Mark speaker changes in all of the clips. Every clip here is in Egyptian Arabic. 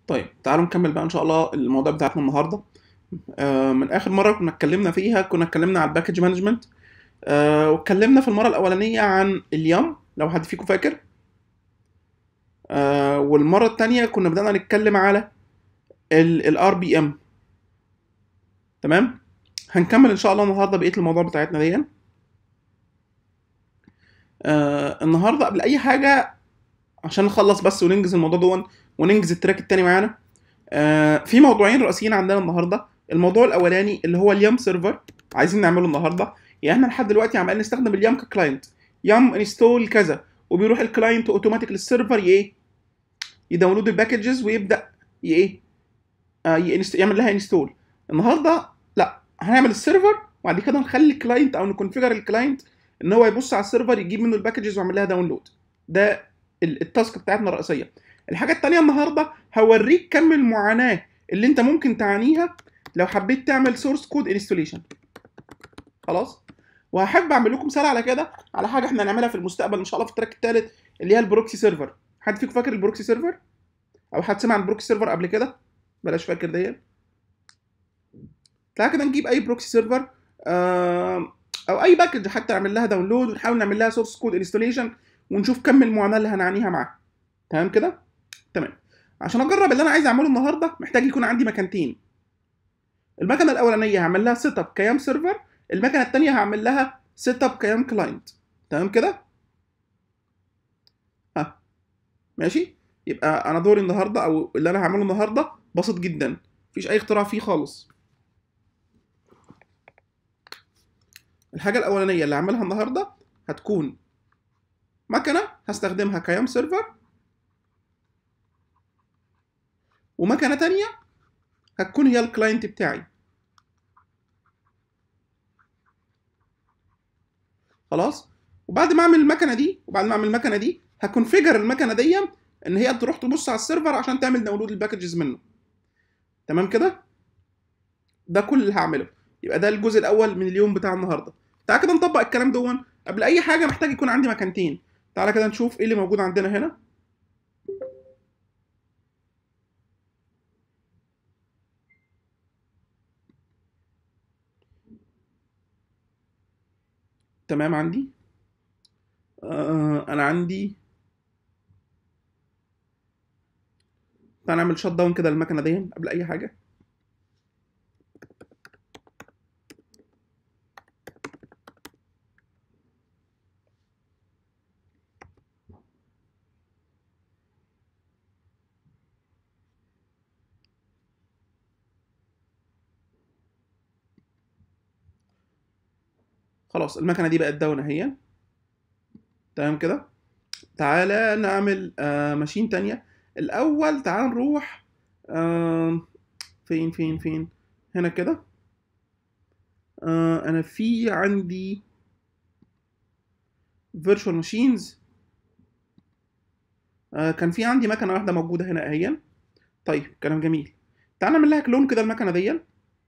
Speaker 1: طيب تعالوا نكمل بقى ان شاء الله الموضوع بتاعتنا النهارده آه من اخر مره كنا اتكلمنا فيها كنا اتكلمنا على الباكج مانجمنت آه واتكلمنا في المره الاولانيه عن اليم لو حد فيكم فاكر آه والمره الثانيه كنا بدانا نتكلم على الار بي ام تمام هنكمل ان شاء الله النهارده بقيه الموضوع بتاعتنا دي آه النهارده قبل اي حاجه عشان نخلص بس وننجز الموضوع دون وننجز التراك التاني معانا آه في موضوعين رئيسيين عندنا النهارده الموضوع الاولاني اللي هو اليام سيرفر عايزين نعمله النهارده يعني احنا لحد دلوقتي عمالين نستخدم اليام ككلاينت يام انستول كذا وبيروح الكلاينت اوتوماتيك للسيرفر ايه يداونلود الباكجز ويبدا ايه آه يعمل لها انستول النهارده لا هنعمل السيرفر وبعد كده نخلي الكلاينت او نكونفيجر الكلاينت ان هو يبص على السيرفر يجيب منه الباكجز ويعمل لها داونلود ده التاسك بتاعتنا الرئيسيه الحاجه الثانيه النهارده هوريك كم المعاناه اللي انت ممكن تعانيها لو حبيت تعمل سورس كود انستوليشن خلاص وهحب اعمل لكم مثال على كده على حاجه احنا هنعملها في المستقبل ان شاء الله في التراك الثالث اللي هي البروكسي سيرفر حد فيكم فاكر البروكسي سيرفر او حد سمع عن البروكسي سيرفر قبل كده بلاش فاكر ديت تعالى كده نجيب اي بروكسي سيرفر آه او اي باكج حتى نعمل لها داونلود ونحاول نعمل لها سورس كود انستوليشن ونشوف كم المعاناه اللي هنعانيها معاها تمام كده تمام عشان اجرب اللي انا عايز اعمله النهارده محتاج يكون عندي مكانتين المكنه الاولانيه هعمل لها سيت اب كيام سيرفر المكنه الثانيه هعمل لها سيت اب كيام كلاينت تمام كده ها ماشي يبقى انا دوري النهارده او اللي انا هعمله النهارده بسيط جدا مفيش اي اختراع فيه خالص الحاجه الاولانيه اللي هعملها النهارده هتكون مكنه هستخدمها كيام سيرفر ومكنه تانية هتكون هي الكلاينت بتاعي خلاص وبعد ما اعمل المكنه دي وبعد ما اعمل المكنه دي هكونفيجر المكنه دي ان هي تروح تبص على السيرفر عشان تعمل داونلود الباكجز منه تمام كده ده كل اللي هعمله يبقى ده الجزء الاول من اليوم بتاع النهارده تعالى كده نطبق الكلام دون قبل اي حاجه محتاج يكون عندي مكانتين تعالى كده نشوف ايه اللي موجود عندنا هنا تمام عندي آه انا عندي تعالى نعمل شت داون كده للمكنه دي قبل اي حاجه خلاص المكنه دي بقت داون اهي تمام كده تعالى نعمل آه ماشين تانية الاول تعال نروح آه فين فين فين هنا كده آه انا في عندي فيرتشوال ماشينز آه كان في عندي مكنه واحده موجوده هنا اهي طيب كلام جميل تعال نعمل لها كلون كده المكنه دي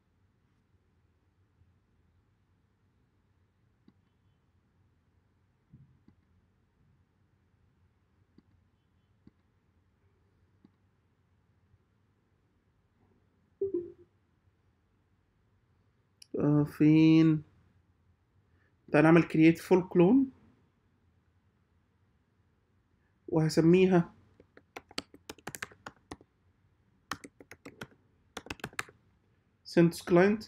Speaker 1: آه فين تعال نعمل create full clone وهسميها CentOS client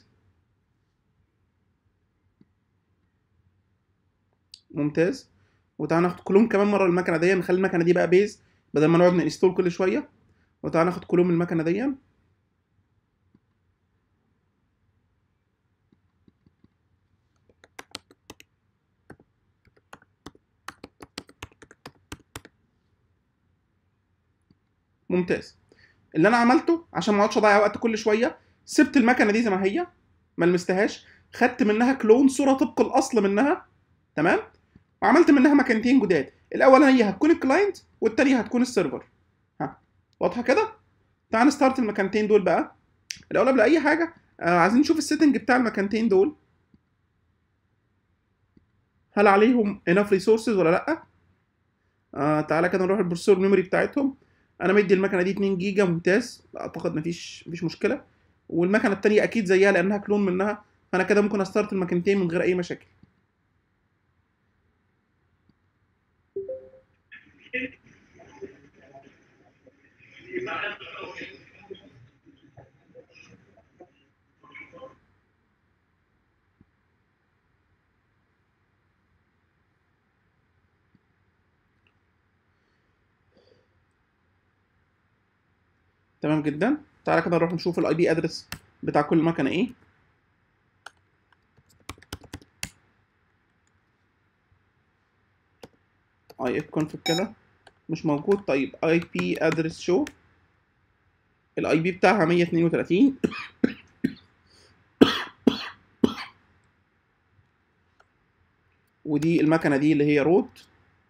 Speaker 1: ممتاز وتعال ناخد كلون كمان مره المكنه دي نخلي المكنه دي بقى بيز بدل ما نقعد ننستول كل شويه وتعال ناخد كلون من المكنه دي ممتاز اللي انا عملته عشان ما اقعدش اضيع وقت كل شويه سبت المكنه دي زي ما هي ما لمستهاش خدت منها كلون صوره طبق الاصل منها تمام وعملت منها مكانتين جداد الاولانيه هتكون الكلاينت والتانيه هتكون السيرفر ها واضحه كده تعال نستارت المكانتين دول بقى الاول قبل اي حاجه آه عايزين نشوف السيتنج بتاع المكانتين دول هل عليهم enough resources ولا لا آه تعالى كده نروح البروسيسور ميموري بتاعتهم انا مدي المكنه دي 2 جيجا ممتاز اعتقد مفيش مفيش مشكله والمكنه التانية اكيد زيها لانها كلون منها فانا كده ممكن استارت المكنتين من غير اي مشاكل تمام جدا تعالى كده نروح نشوف الاي بي ادرس بتاع كل مكنه ايه اي اف config كده مش موجود طيب اي بي ادرس شو الاي بي بتاعها 132 ودي المكنه دي اللي هي روت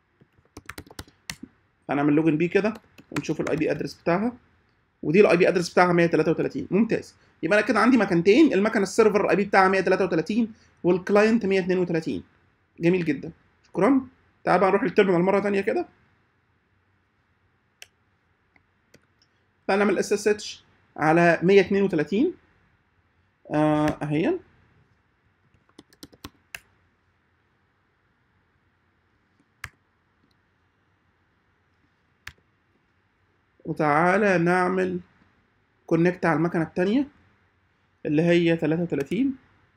Speaker 1: هنعمل لوجن بيه كده ونشوف الاي بي ادرس بتاعها ودي الاي بي ادرس بتاعها 133 ممتاز يبقى انا كده عندي مكانتين المكنه السيرفر الاي بي بتاعها 133 والكلاينت 132 جميل جدا شكرا تعال بقى نروح للتيرمينال مره ثانيه كده تعال نعمل اس اس اتش على 132 آه اهي وتعالى نعمل كونكت على المكنة التانية اللي هي 33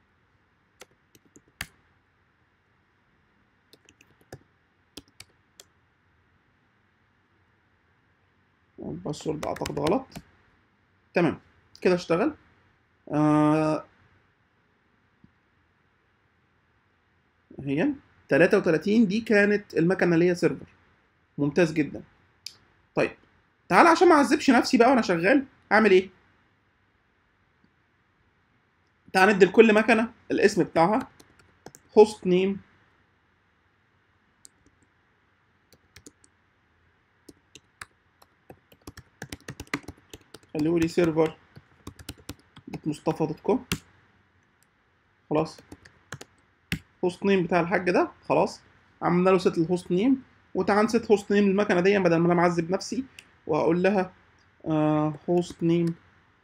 Speaker 1: الباسورد اعتقد غلط تمام كده اشتغل آه هي 33 دي كانت المكنه اللي هي سيرفر ممتاز جدا طيب تعال عشان ما اعذبش نفسي بقى وانا شغال اعمل ايه تعال ندي لكل مكنه الاسم بتاعها هوست نيم خليه لي سيرفر مصطفى دوت كوم خلاص هوست نيم بتاع الحاج ده خلاص عملنا له ست الهوست نيم وتعال نسيت هوست نيم المكنه دي بدل ما انا معذب نفسي وهقول لها هوست نيم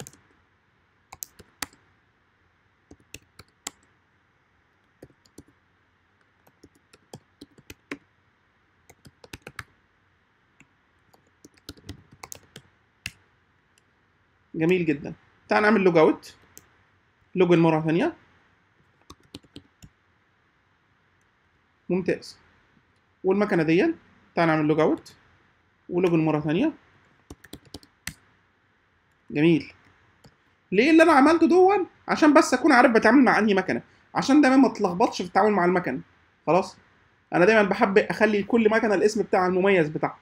Speaker 1: جميل جدا تعال نعمل لوج اوت لوجن مره ثانيه ممتاز والمكنه دي تعال نعمل لوج اوت ولوجن مره ثانيه جميل ليه اللي انا عملته دون عشان بس اكون عارف بتعامل مع انهي مكنه عشان دايما ما اتلخبطش في التعامل مع المكن خلاص انا دايما بحب اخلي لكل مكنه الاسم بتاعها المميز بتاعها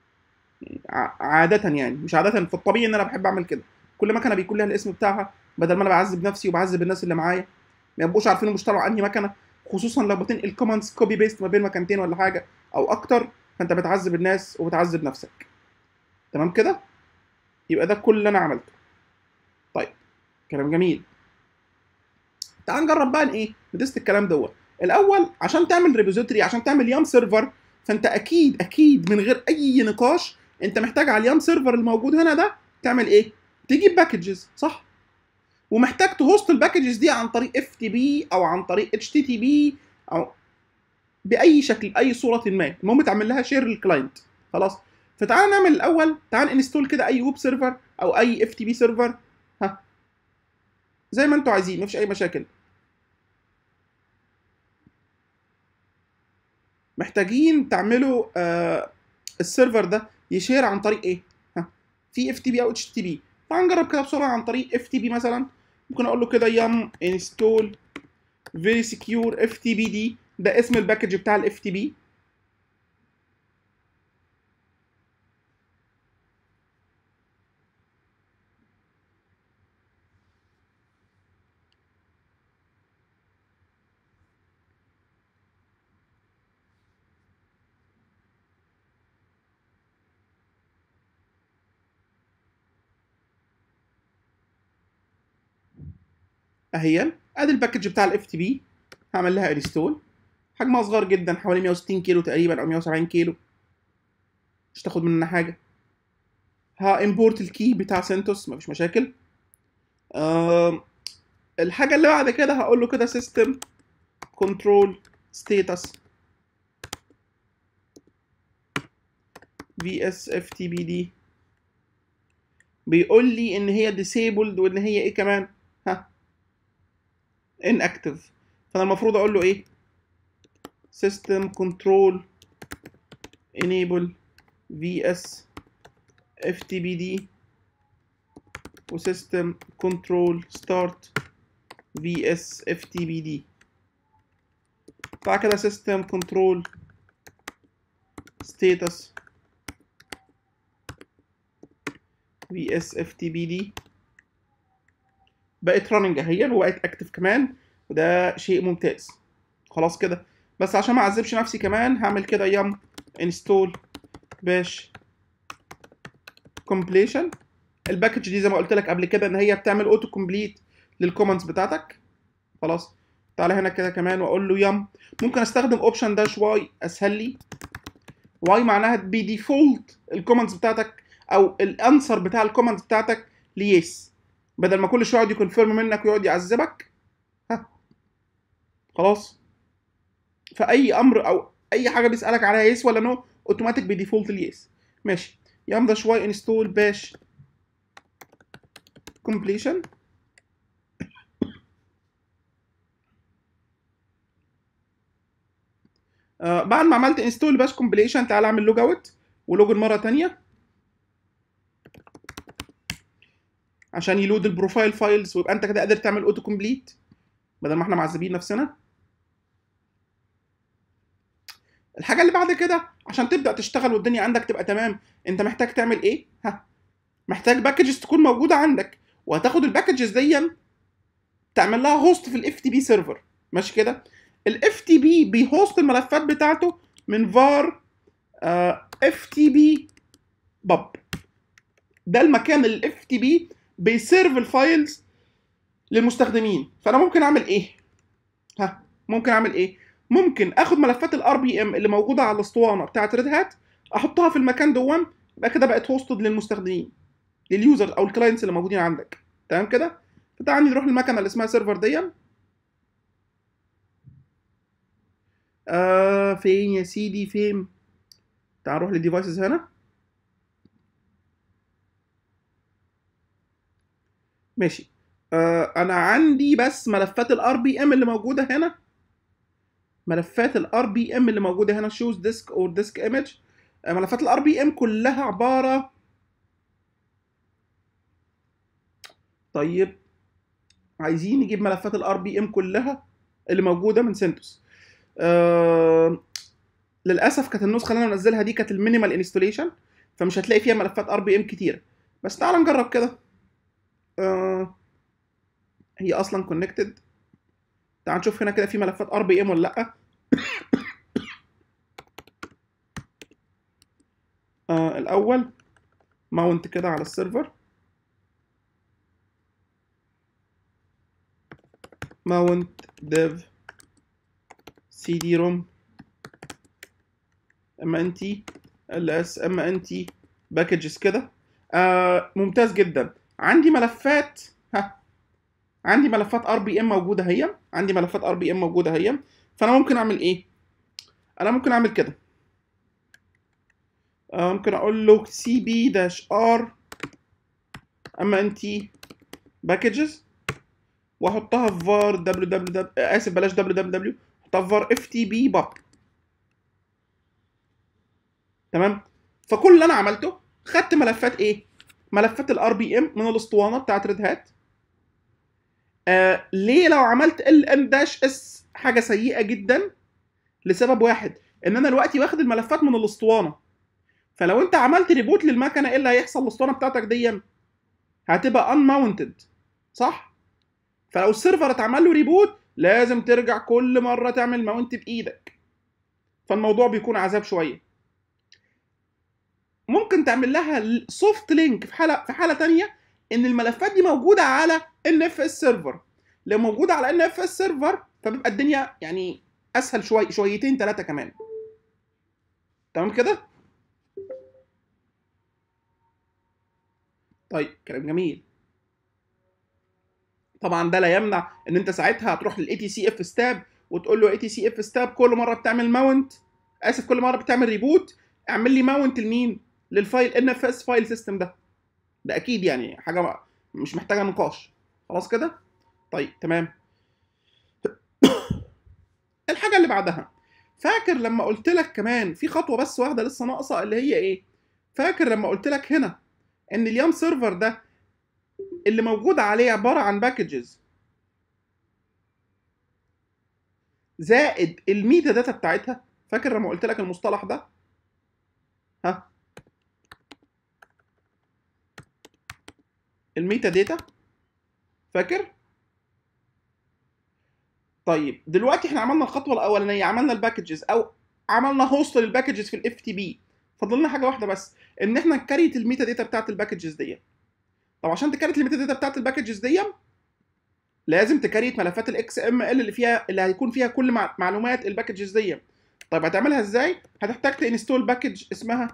Speaker 1: عادة يعني مش عادة في الطبيعي ان انا بحب اعمل كده كل مكنه بيكون لها الاسم بتاعها بدل ما انا بعذب نفسي وبعذب الناس اللي معايا ما يبقوش عارفين هم بيشتغلوا على انهي مكنه خصوصا لو بتنقل كوماندز كوبي بيست ما بين مكانتين ولا حاجه او اكتر فانت بتعذب الناس وبتعذب نفسك تمام كده يبقى ده كل اللي انا عملته طيب كلام جميل تعال نجرب بقى ايه ندست الكلام دوت الاول عشان تعمل ريبوزيتوري عشان تعمل يام سيرفر فانت اكيد اكيد من غير اي نقاش انت محتاج على اليام سيرفر الموجود هنا ده تعمل ايه تجيب باكجز صح ومحتاج تهوست الباكجز دي عن طريق اف تي بي او عن طريق اتش تي تي بي او باي شكل باي صوره ما المهم تعمل لها شير للكلاينت خلاص فتعال نعمل الاول تعال انستول كده اي ويب سيرفر او اي اف تي بي سيرفر ها زي ما انتوا عايزين مفيش اي مشاكل محتاجين تعملوا آه السيرفر ده يشير عن طريق ايه ها في اف تي بي او اتش تي بي تعال نجرب كده بسرعه عن طريق اف تي بي مثلا ممكن اقول له كده يم انستول فيري سكيور اف تي بي دي ده اسم الباكج بتاع الاف تي بي اهي ادي الباكج بتاع الاف تي بي هعمل لها انستول حجمها صغير جدا حوالي 160 كيلو تقريبا او 170 كيلو مش تاخد مننا حاجه هامبورت الكي بتاع سنتوس مفيش مشاكل آه الحاجه اللي بعد كده هقول له كده سيستم كنترول ستيتس في اس اف تي بي دي بيقول لي ان هي disabled وان هي ايه كمان ها inactive فانا المفروض اقول له ايه system control enable vs ftbd و system control start vs ftbd بعد كده system control status vs ftbd بقت راننج اهي وبقت اكتف كمان وده شيء ممتاز خلاص كده بس عشان ما اعذبش نفسي كمان هعمل كده يم انستول باش كومبليشن الباكج دي زي ما قلت لك قبل كده ان هي بتعمل اوتو كومبليت للكومنتس بتاعتك خلاص تعالى هنا كده كمان واقول له يم ممكن استخدم اوبشن داش واي اسهل لي واي معناها بديفولت الكومنتس بتاعتك او الانسر بتاع الكومنتس بتاعتك ليس بدل ما كل شويه يقعد يكونفيرم منك ويقعد يعذبك ها خلاص فاي امر او اي حاجه بيسالك عليها يس ولا نو اوتوماتيك بديفولت اليس ماشي يام ده شويه انستول باش كومبليشن آه بعد ما عملت انستول باش كومبليشن تعال اعمل لوج اوت ولوجن مره تانية عشان يلود البروفايل فايلز ويبقى انت كده قادر تعمل اوتو كومبليت بدل ما احنا معذبين نفسنا الحاجه اللي بعد كده عشان تبدا تشتغل والدنيا عندك تبقى تمام انت محتاج تعمل ايه ها محتاج باكجز تكون موجوده عندك وهتاخد الباكجز دي تعمل لها هوست في الاف تي بي سيرفر ماشي كده الاف تي بي بيهوست الملفات بتاعته من فار اف تي بي باب ده المكان اللي الاف تي بي بيسيرف الفايلز للمستخدمين فانا ممكن اعمل ايه ها ممكن اعمل ايه ممكن اخد ملفات الار بي ام اللي موجوده على الاسطوانه بتاعه ريد هات احطها في المكان دون يبقى كده بقت هوستد للمستخدمين لليوزرز او الكلاينتس اللي موجودين عندك تمام كده فتعالى نروح المكنه اللي اسمها سيرفر دي آه فين يا سيدي فين تعال نروح للديفايسز هنا ماشي آه انا عندي بس ملفات الار بي ام اللي موجوده هنا ملفات الار بي ام اللي موجوده هنا شوز ديسك اور ديسك ايمج ملفات الار بي ام كلها عباره طيب عايزين نجيب ملفات الار بي ام كلها اللي موجوده من سنتوس آه للاسف كانت النسخه اللي انا منزلها دي كانت المينيمال انستوليشن فمش هتلاقي فيها ملفات ار بي ام كتير بس تعال نجرب كده آه هي اصلا كونكتد تعال نشوف هنا كده في ملفات ار بي ام ولا لا آه الاول ماونت كده على السيرفر ماونت ديف سي دي روم اما انت ال اس اما انت باكجز كده آه ممتاز جدا عندي ملفات ها عندي ملفات ار بي ام موجوده هي عندي ملفات ار بي ام موجوده هي فانا ممكن اعمل ايه انا ممكن اعمل كده آه ممكن اقول له سي بي داش ار اما انت باكجز واحطها في فار دبليو دبليو دبليو اسف بلاش دبليو دبليو دبليو احطها في فار اف تي بي باب تمام فكل اللي انا عملته خدت ملفات ايه ملفات الار بي ام من الاسطوانه بتاعت ريد هات آه ليه لو عملت ال ان داش اس حاجه سيئه جدا لسبب واحد ان انا دلوقتي واخد الملفات من الاسطوانه فلو انت عملت ريبوت للمكنه ايه اللي هيحصل الاسطوانه بتاعتك دي هتبقى unmounted صح فلو السيرفر اتعمل له ريبوت لازم ترجع كل مره تعمل ماونت بايدك فالموضوع بيكون عذاب شويه ممكن تعمل لها سوفت لينك في حاله في حاله ثانيه ان الملفات دي موجوده على ان اف اس سيرفر لو موجوده على ان اف اس سيرفر فبيبقى الدنيا يعني اسهل شوي شويتين ثلاثه كمان تمام كده طيب كلام جميل طبعا ده لا يمنع ان انت ساعتها هتروح للاي تي سي اف ستاب وتقول له اي تي سي اف ستاب كل مره بتعمل ماونت اسف كل مره بتعمل ريبوت اعمل لي ماونت لمين للفايل ان اف اس فايل سيستم ده ده اكيد يعني حاجه مش محتاجه نقاش خلاص كده طيب تمام الحاجه اللي بعدها فاكر لما قلت لك كمان في خطوه بس واحده لسه ناقصه اللي هي ايه فاكر لما قلت لك هنا ان اليام سيرفر ده اللي موجود عليه عباره عن باكجز زائد الميتا داتا بتاعتها فاكر لما قلت لك المصطلح ده ها الميتا داتا فاكر طيب دلوقتي احنا عملنا الخطوه الاولانيه عملنا الباكجز او عملنا هوست للباكجز في الاف تي بي فاضل لنا حاجه واحده بس ان احنا نكريت الميتا داتا بتاعت الباكجز دي طب عشان تكريت الميتا داتا بتاعت الباكجز دي لازم تكريت ملفات الاكس ام ال اللي فيها اللي هيكون فيها كل معلومات الباكجز دي طيب هتعملها ازاي هتحتاج تنستول باكج اسمها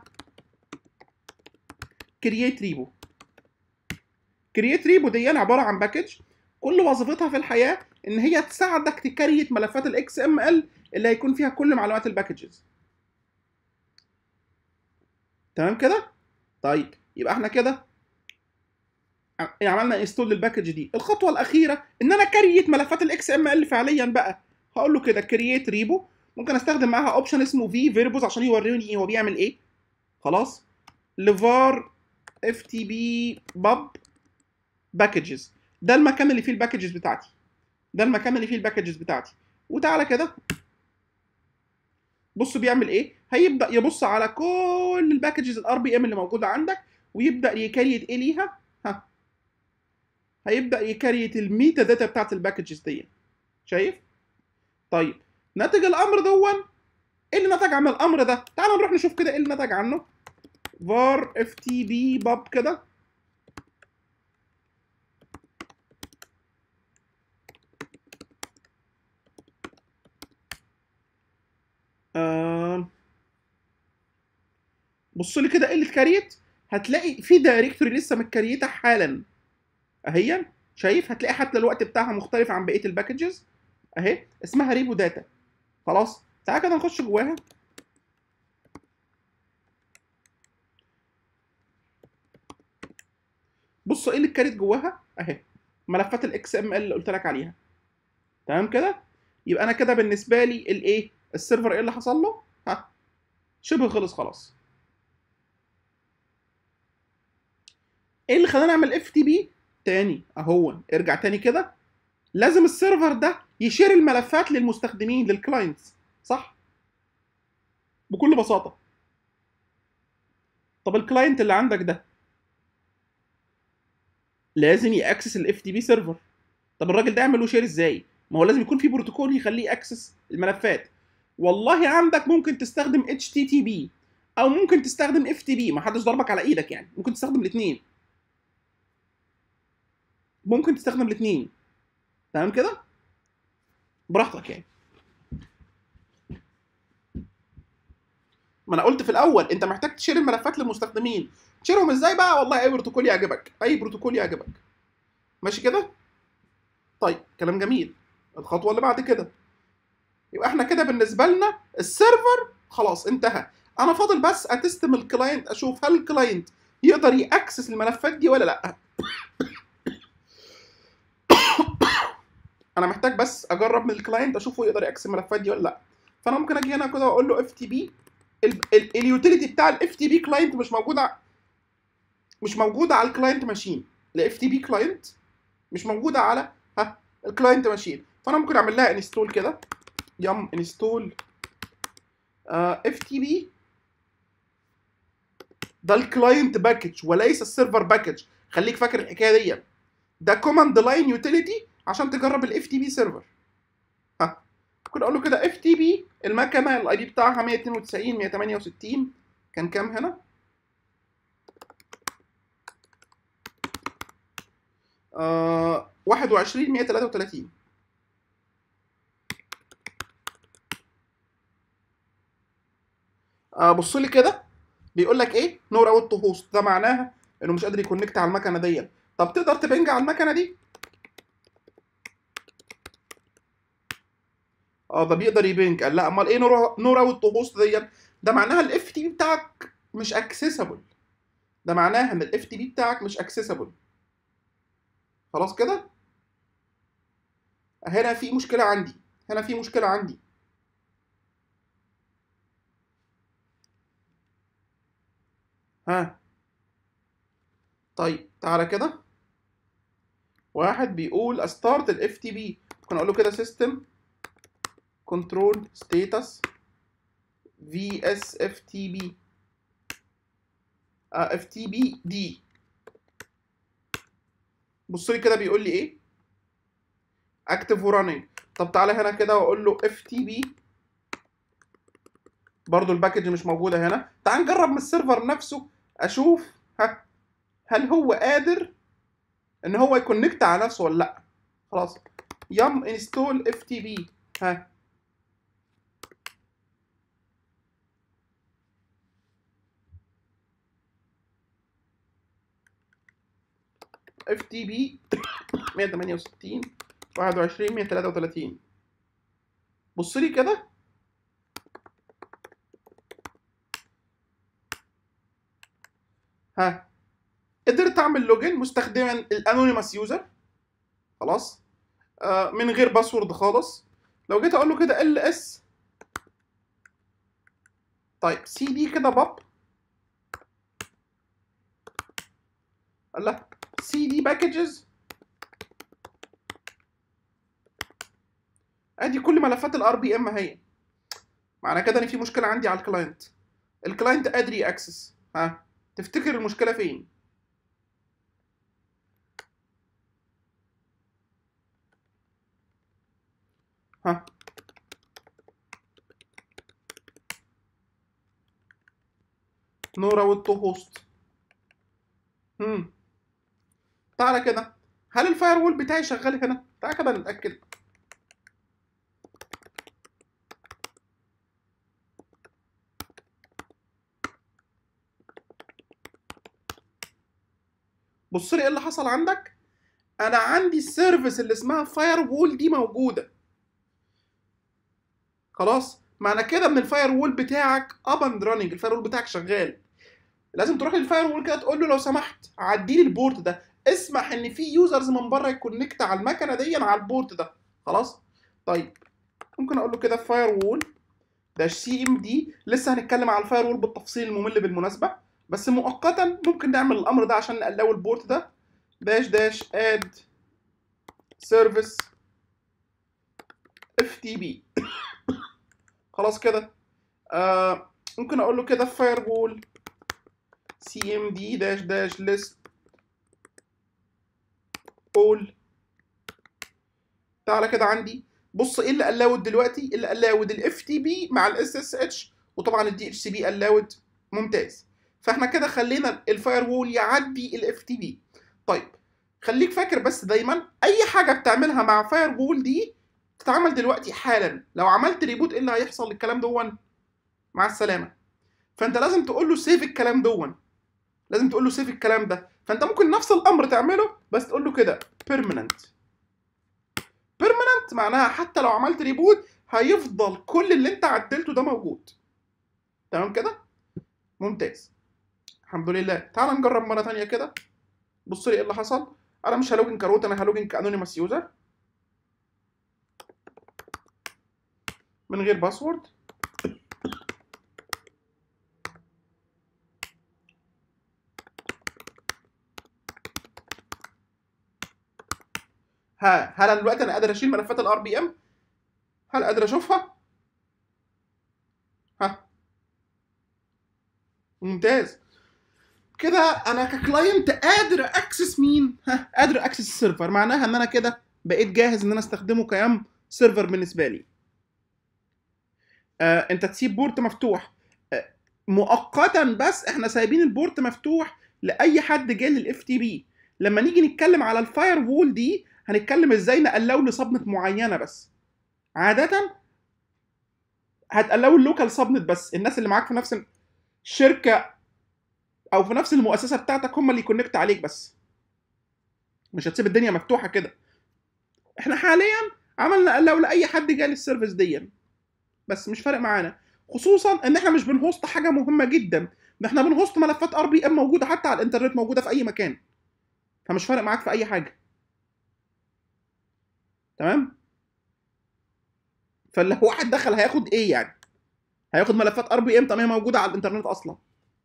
Speaker 1: كرييت ريبو كرييت ريبو دي عباره عن باكج كل وظيفتها في الحياه ان هي تساعدك تكريت ملفات الاكس ام ال اللي هيكون فيها كل معلومات الباكجز تمام كده طيب يبقى احنا كده عملنا انستول للباكج دي الخطوه الاخيره ان انا كريت ملفات الاكس ام ال فعليا بقى هقول له كده كرييت ريبو ممكن استخدم معاها اوبشن اسمه في فيربوز عشان يوريني هو بيعمل ايه خلاص لفار اف تي بي باب باكجز ده المكان اللي فيه الباكجز بتاعتي ده المكان اللي فيه الباكجز بتاعتي وتعالى كده بص بيعمل ايه هيبدا يبص على كل الباكجز الار بي ام اللي موجوده عندك ويبدا يكريت ايه ليها ها هيبدا يكريت الميتا داتا بتاعت الباكجز دي شايف طيب ناتج الامر دون ايه اللي نتج عن الامر ده تعال نروح نشوف كده ايه اللي نتج عنه var اف تي بي باب كده آه بص لي كده ايه اللي اتكريت هتلاقي في دايركتوري لسه متكريته حالا اهي شايف هتلاقي حتى الوقت بتاعها مختلف عن بقيه الباكجز اهي اسمها ريبو داتا خلاص تعالى كده نخش جواها بصوا ايه اللي اتكريت جواها اهي ملفات الاكس ام ال اللي قلت لك عليها تمام كده يبقى انا كده بالنسبه لي الايه السيرفر ايه اللي حصل له ها شبه خلص خلاص ايه اللي خلانا نعمل اف تي بي تاني اهو ارجع تاني كده لازم السيرفر ده يشير الملفات للمستخدمين للكلاينتس صح بكل بساطه طب الكلاينت اللي عندك ده لازم ياكسس الاف تي بي سيرفر طب الراجل ده يعمل له شير ازاي ما هو لازم يكون في بروتوكول يخليه اكسس الملفات والله عندك ممكن تستخدم اتش تي تي بي او ممكن تستخدم اف تي بي ما حدش ضربك على ايدك يعني ممكن تستخدم الاثنين ممكن تستخدم الاثنين تمام كده براحتك يعني ما انا قلت في الاول انت محتاج تشير الملفات للمستخدمين تشيرهم ازاي بقى والله اي بروتوكول يعجبك اي بروتوكول يعجبك ماشي كده طيب كلام جميل الخطوه اللي بعد كده يبقى احنا كده بالنسبه لنا السيرفر خلاص انتهى انا فاضل بس اتستم الكلاينت اشوف هل الكلاينت يقدر ياكسس الملفات دي ولا لا انا محتاج بس اجرب من الكلاينت اشوفه يقدر ياكسس الملفات دي ولا لا فانا ممكن اجي هنا كده واقول له اف تي بي اليوتيليتي بتاع الاف تي بي كلاينت مش موجوده مش موجوده على الكلاينت ماشين الاف تي بي كلاينت مش موجوده على ها الكلاينت ماشين فانا ممكن اعمل لها انستول كده يم انستول اف تي بي ده الكلاينت باكج وليس السيرفر باكج خليك فاكر الحكايه دي ده كوماند لاين يوتيليتي عشان تجرب الاف تي بي سيرفر ها ممكن اقول له كده اف تي بي المكنه الاي دي بتاعها 192 168 كان كام هنا آه 21 133 آه بص لي كده بيقول لك ايه نو راوت تو هوست ده معناها انه مش قادر يكونكت على المكنه دي طب تقدر تبنج على المكنه دي اه ده بيقدر يبنج قال لا امال ايه نور نور اوت تو هوست دي ده معناها الاف تي بي بتاعك مش اكسسبل ده معناها ان الاف تي بي بتاعك مش اكسسبل خلاص كده هنا في مشكله عندي هنا في مشكله عندي ها طيب تعالى كده واحد بيقول استارت الاف تي بي ممكن اقول له كده سيستم كنترول ستاتس في اس اف تي بي اف تي بي دي بص لي كده بيقول لي ايه اكتف وراننج طب تعالى هنا كده واقول له اف تي بي برضو الباكج مش موجوده هنا تعال نجرب من السيرفر نفسه اشوف ها هل هو قادر ان هو يكونكت على نفسه ولا لا خلاص يم انستول اف تي بي ها اف تي بي 168 21 133 بص لي كده ها قدرت اعمل لوجن مستخدما الانونيمس يوزر خلاص آه من غير باسورد خالص لو جيت اقول له كده ال اس طيب سي دي كده باب الله سي دي باكجز ادي كل ملفات الار بي ام اهي معنى كده ان في مشكله عندي على الكلاينت الكلاينت قادر ياكسس ها تفتكر المشكله فين ها نورا والتو هوست امم تعالى كده هل الفاير وول بتاعي شغال هنا تعالى كده نتاكد بص لي ايه اللي حصل عندك انا عندي السيرفيس اللي اسمها فاير وول دي موجوده خلاص معنى كده ان الفاير وول بتاعك اب اند راننج الفاير وول بتاعك شغال لازم تروح للفاير وول كده تقول له لو سمحت عدي لي البورت ده اسمح ان في يوزرز من بره يكونكت على المكنه دي على البورت ده خلاص طيب ممكن اقول له كده فاير وول داش سي ام دي لسه هنتكلم على الفاير وول بالتفصيل الممل بالمناسبه بس مؤقتا ممكن نعمل الامر ده عشان نقلو البورت ده داش داش اد سيرفيس اف تي بي خلاص كده آه ممكن اقول له كده فاير وول سي ام دي داش داش ليست اول تعالى كده عندي بص ايه اللي قلاود دلوقتي اللي قلاود الاف تي بي مع الاس اس اتش وطبعا الدي اتش سي بي قلاود ممتاز فاحنا كده خلينا الفاير وول يعدي الاف تي بي طيب خليك فاكر بس دايما اي حاجه بتعملها مع فاير وول دي تتعمل دلوقتي حالا لو عملت ريبوت ايه اللي هيحصل للكلام دون مع السلامه فانت لازم تقول له سيف الكلام دون لازم تقول له سيف الكلام ده فانت ممكن نفس الامر تعمله بس تقول له كده بيرمننت بيرمننت معناها حتى لو عملت ريبوت هيفضل كل اللي انت عدلته ده موجود تمام كده ممتاز الحمد لله تعال نجرب مره ثانيه كده بص لي ايه اللي حصل انا مش هلوجن كروت انا هلوجن كانونيمس يوزر من غير باسورد ها هل انا دلوقتي انا قادر اشيل ملفات الار بي ام هل قادر اشوفها ها ممتاز كده انا ككلاينت قادر اكسس مين ها قادر اكسس السيرفر معناها ان انا كده بقيت جاهز ان انا استخدمه كيام سيرفر بالنسبه لي آه انت تسيب بورت مفتوح آه مؤقتا بس احنا سايبين البورت مفتوح لاي حد جاي للاف تي بي لما نيجي نتكلم على الفاير وول دي هنتكلم ازاي نقلو لصبنت معينه بس عاده هتقلو اللوكال صبنت بس الناس اللي معاك في نفس الشركه او في نفس المؤسسه بتاعتك هم اللي يكونكت عليك بس مش هتسيب الدنيا مفتوحه كده احنا حاليا عملنا لو لاي حد جالي السيرفيس دي بس مش فارق معانا خصوصا ان احنا مش بنهوست حاجه مهمه جدا ده احنا بنهوست ملفات ار بي ام موجوده حتى على الانترنت موجوده في اي مكان فمش فارق معاك في اي حاجه تمام فاللي هو واحد دخل هياخد ايه يعني هياخد ملفات ار بي ام طب هي موجوده على الانترنت اصلا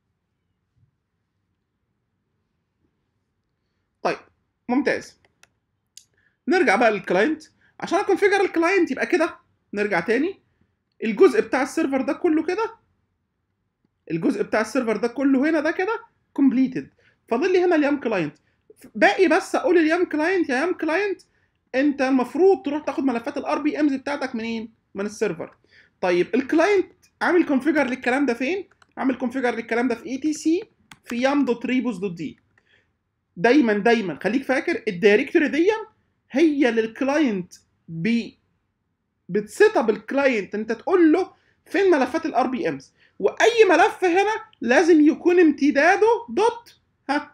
Speaker 1: طيب ممتاز نرجع بقى للكلاينت عشان اكونفيجر الكلاينت يبقى كده نرجع تاني الجزء بتاع السيرفر ده كله كده الجزء بتاع السيرفر ده كله هنا ده كده كومبليتد فاضل لي هنا اليام كلاينت باقي بس اقول اليام كلاينت يا يام كلاينت انت المفروض تروح تاخد ملفات الار بي امز بتاعتك منين من السيرفر طيب الكلاينت عامل كونفيجر للكلام ده فين عامل كونفيجر للكلام ده في اي تي سي في يام دوت ريبوس دوت دي دايما دايما خليك فاكر الدايركتوري دي هي للكلاينت بي بتسيت اب الكلاينت انت تقول له فين ملفات الار بي امز واي ملف هنا لازم يكون امتداده دوت ها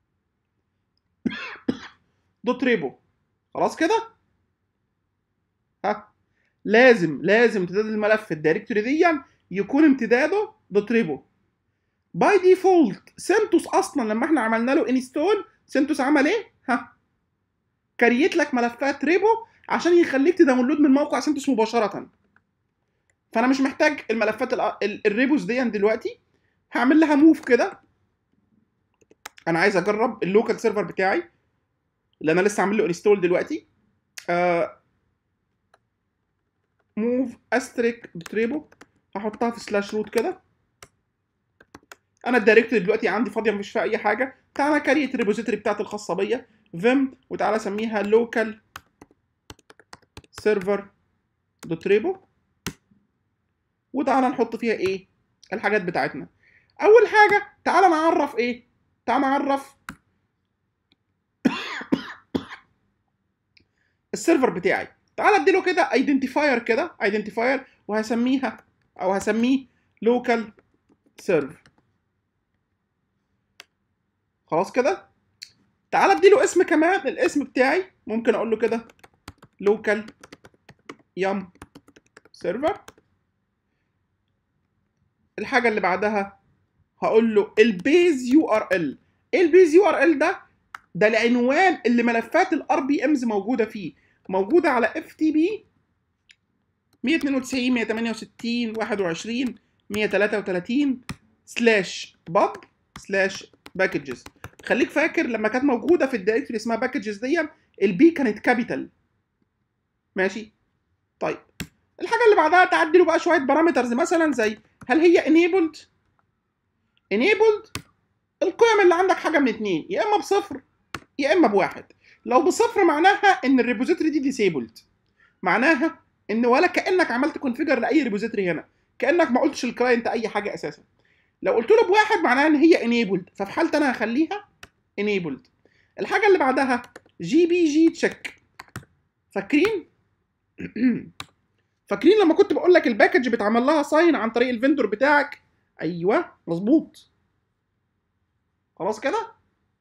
Speaker 1: دوت ريبو خلاص كده ها لازم لازم امتداد الملف الدايركتوري دي يكون امتداده دوت ريبو باي ديفولت سنتوس اصلا لما احنا عملنا له انستول سنتوس عمل ايه ها كريت لك ملفات ريبو عشان يخليك تداونلود من موقع سنتوس مباشره فانا مش محتاج الملفات الريبوس دي دلوقتي هعمل لها موف كده انا عايز اجرب اللوكال سيرفر بتاعي اللي انا لسه عامل له انستول دلوقتي موف استريك تريبو هحطها في سلاش روت كده انا الدايركتوري دلوقتي عندي فاضيه مفيش فيها اي حاجه تعالى كريت الريبوزيتوري بتاعتي الخاصه بيا فيم وتعالى اسميها لوكال سيرفر دوت ريبو وتعالى نحط فيها ايه الحاجات بتاعتنا اول حاجه تعالى نعرف ايه تعالى نعرف السيرفر بتاعي تعالى اديله كده ايدنتيفاير كده ايدنتيفاير وهسميها او هسميه لوكال سيرف خلاص كده تعالى اديله اسم كمان الاسم بتاعي ممكن اقول له كده لوكال يم سيرفر الحاجه اللي بعدها هقول له البيز يو ار ال ايه البيز يو ار ال ده ده العنوان اللي ملفات الار بي امز موجوده فيه موجوده على اف تي بي 192 168 21 133 سلاش باب سلاش باكجز خليك فاكر لما كانت موجوده في الدايركتوري اسمها باكجز دي البي كانت كابيتال ماشي طيب الحاجه اللي بعدها تعدلوا بقى شويه بارامترز مثلا زي هل هي enabled enabled القيم اللي عندك حاجه من اتنين يا اما بصفر يا اما بواحد لو بصفر معناها ان الريبوزيتوري دي ديسيبلد معناها ان ولا كانك عملت كونفيجر لاي ريبوزيتوري هنا كانك ما قلتش للكلاينت اي حاجه اساسا لو قلت له بواحد معناها ان هي enabled ففي حالتي انا هخليها enabled الحاجه اللي بعدها جي بي جي تشيك فاكرين فاكرين لما كنت بقول لك الباكج بيتعمل لها ساين عن طريق الفندور بتاعك ايوه مظبوط خلاص كده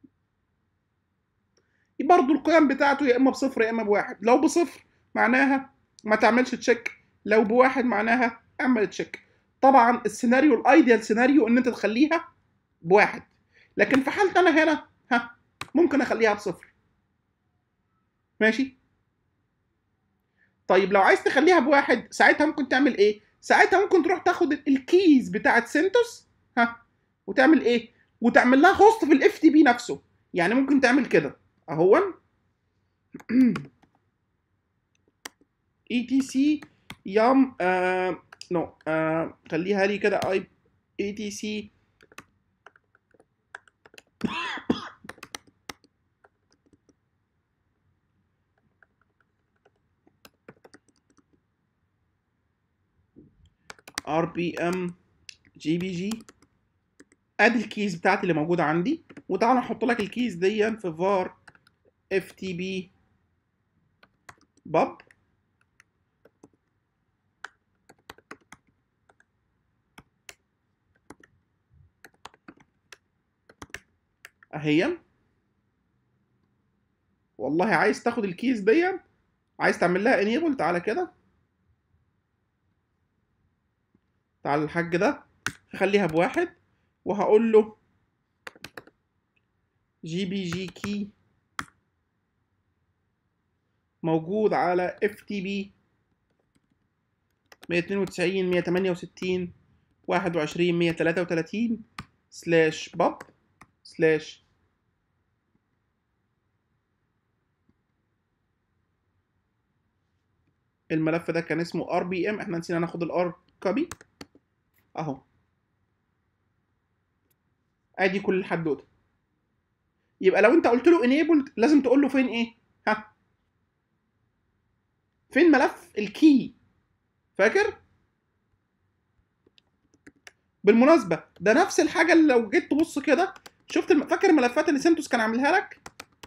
Speaker 1: برضه القيم بتاعته يا اما بصفر يا اما بواحد لو بصفر معناها ما تعملش تشيك لو بواحد معناها اعمل تشيك طبعا السيناريو الايديال سيناريو ان انت تخليها بواحد لكن في حالتي انا هنا ها ممكن اخليها بصفر ماشي طيب لو عايز تخليها بواحد ساعتها ممكن تعمل ايه ساعتها ممكن تروح تاخد الكيز بتاعت سنتوس ها وتعمل ايه وتعمل لها هوست في الاف تي بي نفسه يعني ممكن تعمل كده اهون اي تي سي يام آه نو آه خليها لي كده اي اي تي سي ار بي ام جي بي جي ادي الكيز بتاعتي اللي موجوده عندي وتعالى احط لك الكيز دي في فار اف تي بي باب اهي والله عايز تاخد الكيز دي عايز تعمل لها انيبل تعالى كده تعالى الحاج ده هخليها بواحد وهقول له جي بي جي كي موجود على اف تي بي 192 168 21 133 سلاش باب سلاش الملف ده كان اسمه ار بي ام احنا نسينا ناخد الار كوبي اهو ادي كل الحدوته يبقى لو انت قلت له enabled لازم تقول له فين ايه ها فين ملف الكي فاكر بالمناسبه ده نفس الحاجه اللي لو جيت تبص كده شفت الم... فاكر الملفات اللي سنتوس كان عاملها لك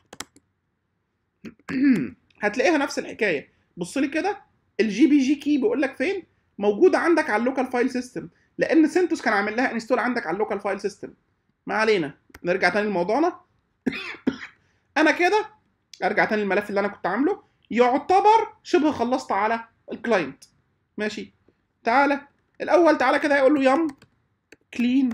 Speaker 1: هتلاقيها نفس الحكايه بص لي كده الجي بي جي كي بيقول لك فين موجوده عندك على اللوكال فايل سيستم لان سنتوس كان عامل لها انستول عندك على اللوكال فايل سيستم ما علينا نرجع تاني لموضوعنا انا كده ارجع تاني للملف اللي انا كنت عامله يعتبر شبه خلصت على الكلاينت ماشي تعالى الاول تعالى كده هيقول له يم كلين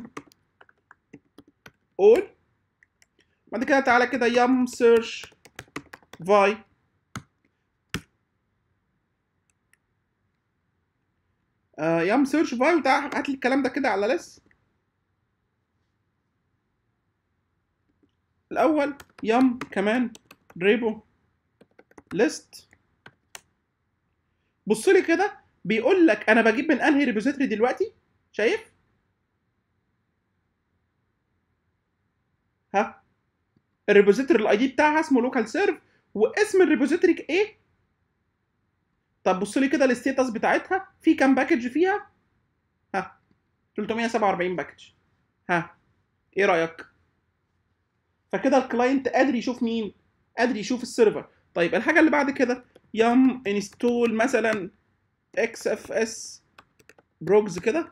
Speaker 1: اول بعد كده تعالى كده يم سيرش فاي آه يم سيرش فاي وتعالى هات لي الكلام ده كده على لس الاول يم كمان ريبو ليست بص لي كده بيقول لك انا بجيب من انهي ريبوزيتوري دلوقتي شايف ها الريبوزيتوري الاي دي بتاعها اسمه لوكال سيرف واسم الريبوزيتوري ايه طب بص لي كده الستيتس بتاعتها في كام باكج فيها ها 347 باكج ها ايه رايك فكده الكلاينت قادر يشوف مين قادر يشوف السيرفر طيب الحاجه اللي بعد كده يم انستول مثلا اكس اف اس بروجز كده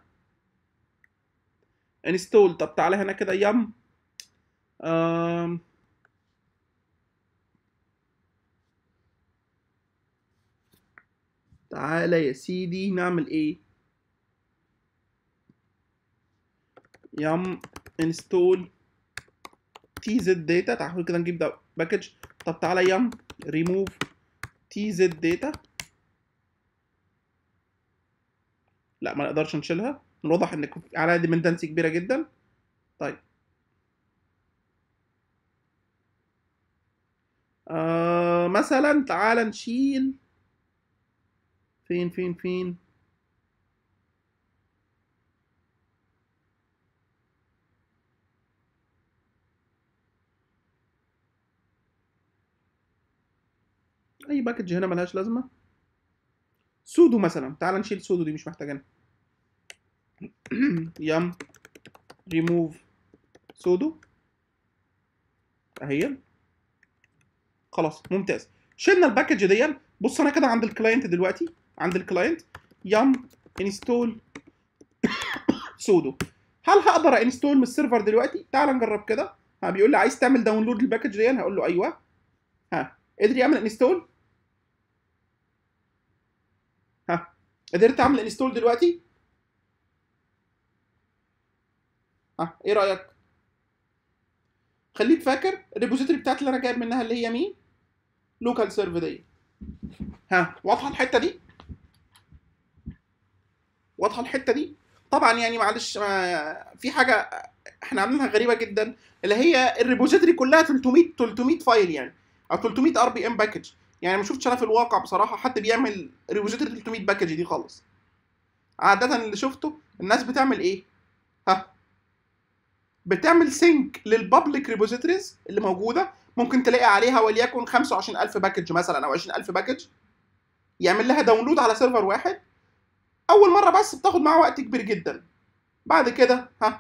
Speaker 1: انستول طب تعالى هنا كده يم آم. تعالى يا سيدي نعمل ايه يم انستول تي زد داتا تعالى كده نجيب ده باكج طب تعالى يم ريموف تي زد داتا لا ما نقدرش نشيلها الواضح ان عليها ديبندنسي كبيره جدا طيب آه مثلا تعالى نشيل فين فين فين اي باكج هنا ملهاش لازمه سودو مثلا تعال نشيل سودو دي مش محتاجينها يم ريموف سودو اهي خلاص ممتاز شلنا الباكج دي بص انا كده عند الكلاينت دلوقتي عند الكلاينت يم انستول سودو هل هقدر انستول من السيرفر دلوقتي تعال نجرب كده ها بيقول لي عايز تعمل داونلود للباكج دي هقول له ايوه ها قدر يعمل انستول ها قدرت اعمل انستول دلوقتي ها ايه رايك خليك فاكر الريبوزيتوري بتاعتي اللي انا جايب منها اللي هي مين لوكال سيرف دي ها واضحه الحته دي واضحه الحته دي طبعا يعني معلش ما في حاجه احنا عاملينها غريبه جدا اللي هي الريبوزيتوري كلها 300 300 فايل يعني او 300 ار بي ام باكج يعني ما شفتش انا في الواقع بصراحه حد بيعمل ريبوزيتوري 300 باكج دي خالص عاده اللي شفته الناس بتعمل ايه ها بتعمل سينك للبابليك ريبوزيتوريز اللي موجوده ممكن تلاقي عليها وليكن 25000 باكج مثلا او 20000 باكج يعمل لها داونلود على سيرفر واحد اول مره بس بتاخد معاه وقت كبير جدا بعد كده ها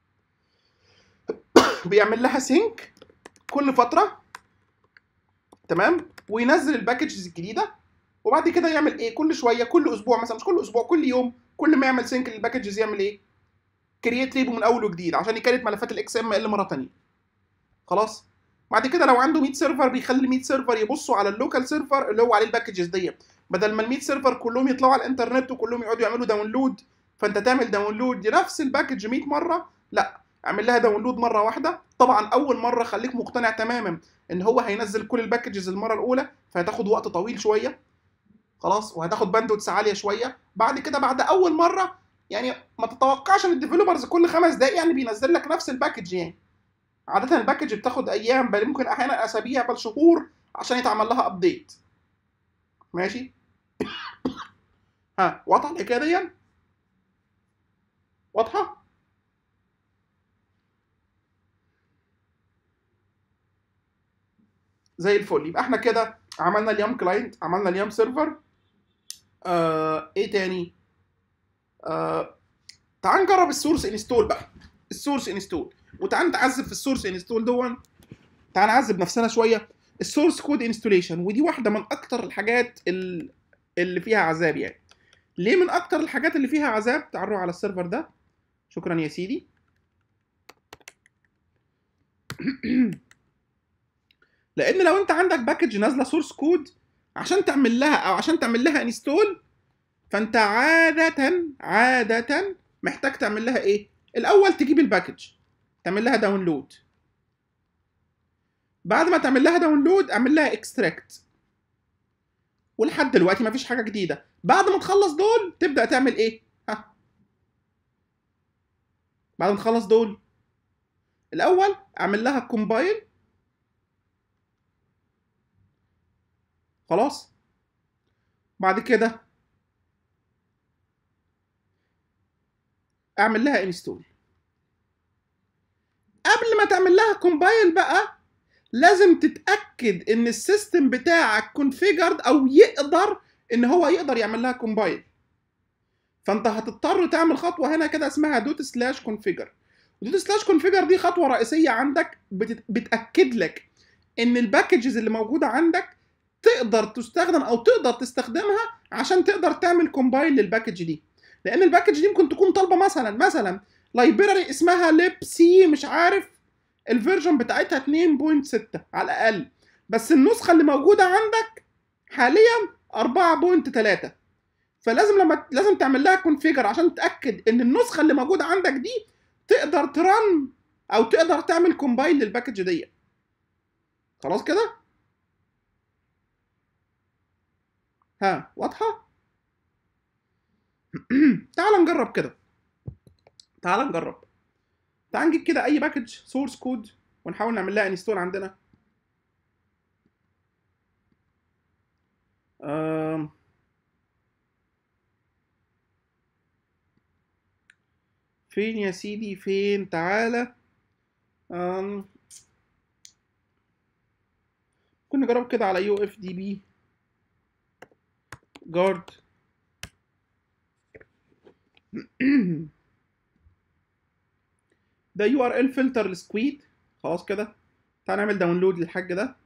Speaker 1: بيعمل لها سينك كل فتره تمام وينزل الباكجز الجديده وبعد كده يعمل ايه كل شويه كل اسبوع مثلا مش كل اسبوع كل يوم كل ما يعمل سينك للباكجز يعمل ايه كرييت ريبو من اول وجديد عشان يكريت ملفات الاكس ام ال مره ثانيه خلاص بعد كده لو عنده 100 سيرفر بيخلي 100 سيرفر يبصوا على اللوكال سيرفر اللي هو عليه الباكجز دي بدل ما ال 100 سيرفر كلهم يطلعوا على الانترنت وكلهم يقعدوا يعملوا داونلود فانت تعمل داونلود لنفس الباكج 100 مره لا اعمل لها داونلود مره واحده طبعا اول مره خليك مقتنع تماما ان هو هينزل كل الباكجز المره الاولى فهتاخد وقت طويل شويه خلاص وهتاخد باندوتس عاليه شويه بعد كده بعد اول مره يعني ما تتوقعش ان الديفلوبرز كل خمس دقايق يعني بينزل لك نفس الباكج يعني عاده الباكج بتاخد ايام بل ممكن احيانا اسابيع بل شهور عشان يتعمل لها ابديت ماشي ها واضحه الحكايه دي واضحه زي الفل يبقى احنا كده عملنا اليام كلاينت عملنا اليام سيرفر آه ايه تاني آه تعال نجرب السورس انستول بقى السورس انستول وتعال نتعذب في السورس انستول دون تعال نعذب نفسنا شويه السورس كود انستوليشن ودي واحده من اكتر الحاجات ال- اللي فيها عذاب يعني ليه من اكتر الحاجات اللي فيها عذاب تعالوا على السيرفر ده شكرا يا سيدي لان لو انت عندك باكج نازله سورس كود عشان تعمل لها او عشان تعمل لها انستول فانت عاده عاده محتاج تعمل لها ايه الاول تجيب الباكج تعمل لها داونلود بعد ما تعمل لها داونلود اعمل لها اكستراكت ولحد دلوقتي مفيش حاجه جديده بعد ما تخلص دول تبدا تعمل ايه ها بعد ما تخلص دول الاول اعمل لها كومبايل خلاص بعد كده اعمل لها انستول قبل ما تعمل لها كومبايل بقى لازم تتاكد ان السيستم بتاعك كونفيجرد او يقدر ان هو يقدر يعمل لها كومبايل فانت هتضطر تعمل خطوه هنا كده اسمها دوت سلاش كونفيجر دوت سلاش كونفيجر دي خطوه رئيسيه عندك بتت... بتاكد لك ان الباكجز اللي موجوده عندك تقدر تستخدم او تقدر تستخدمها عشان تقدر تعمل كومبايل للباكج دي لان الباكج دي ممكن تكون طالبه مثلا مثلا لايبراري اسمها ليب سي مش عارف الفيرجن بتاعتها 2.6 على الاقل بس النسخه اللي موجوده عندك حاليا 4.3 فلازم لما لازم تعمل لها كونفيجر عشان تتاكد ان النسخه اللي موجوده عندك دي تقدر ترن او تقدر تعمل كومبايل للباكج دي خلاص كده ها واضحه تعال نجرب كده تعال نجرب تعال نجيب كده اي باكج سورس كود ونحاول نعمل لها انستول عندنا أم. فين يا سيدي فين تعالى أم. ممكن نجرب كده على يو اف دي بي جارد ده يو ار ال فلتر لسكويد خلاص كده تعال نعمل داونلود للحاج ده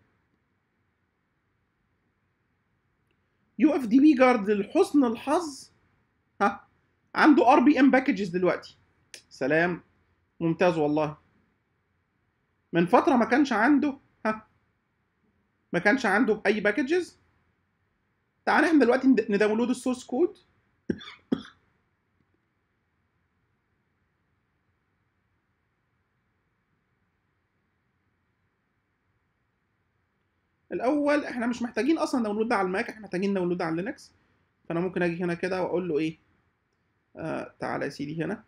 Speaker 1: يو اف دي بي جارد لحسن الحظ ها عنده ار بي ام باكجز دلوقتي سلام ممتاز والله من فتره ما كانش عنده ها ما كانش عنده اي باكجز تعال احنا دلوقتي نداونلود السورس كود الاول احنا مش محتاجين اصلا داونلود ده على الماك احنا محتاجين داونلود ده على لينكس فانا ممكن اجي هنا كده واقول له ايه آه تعالى يا سيدي هنا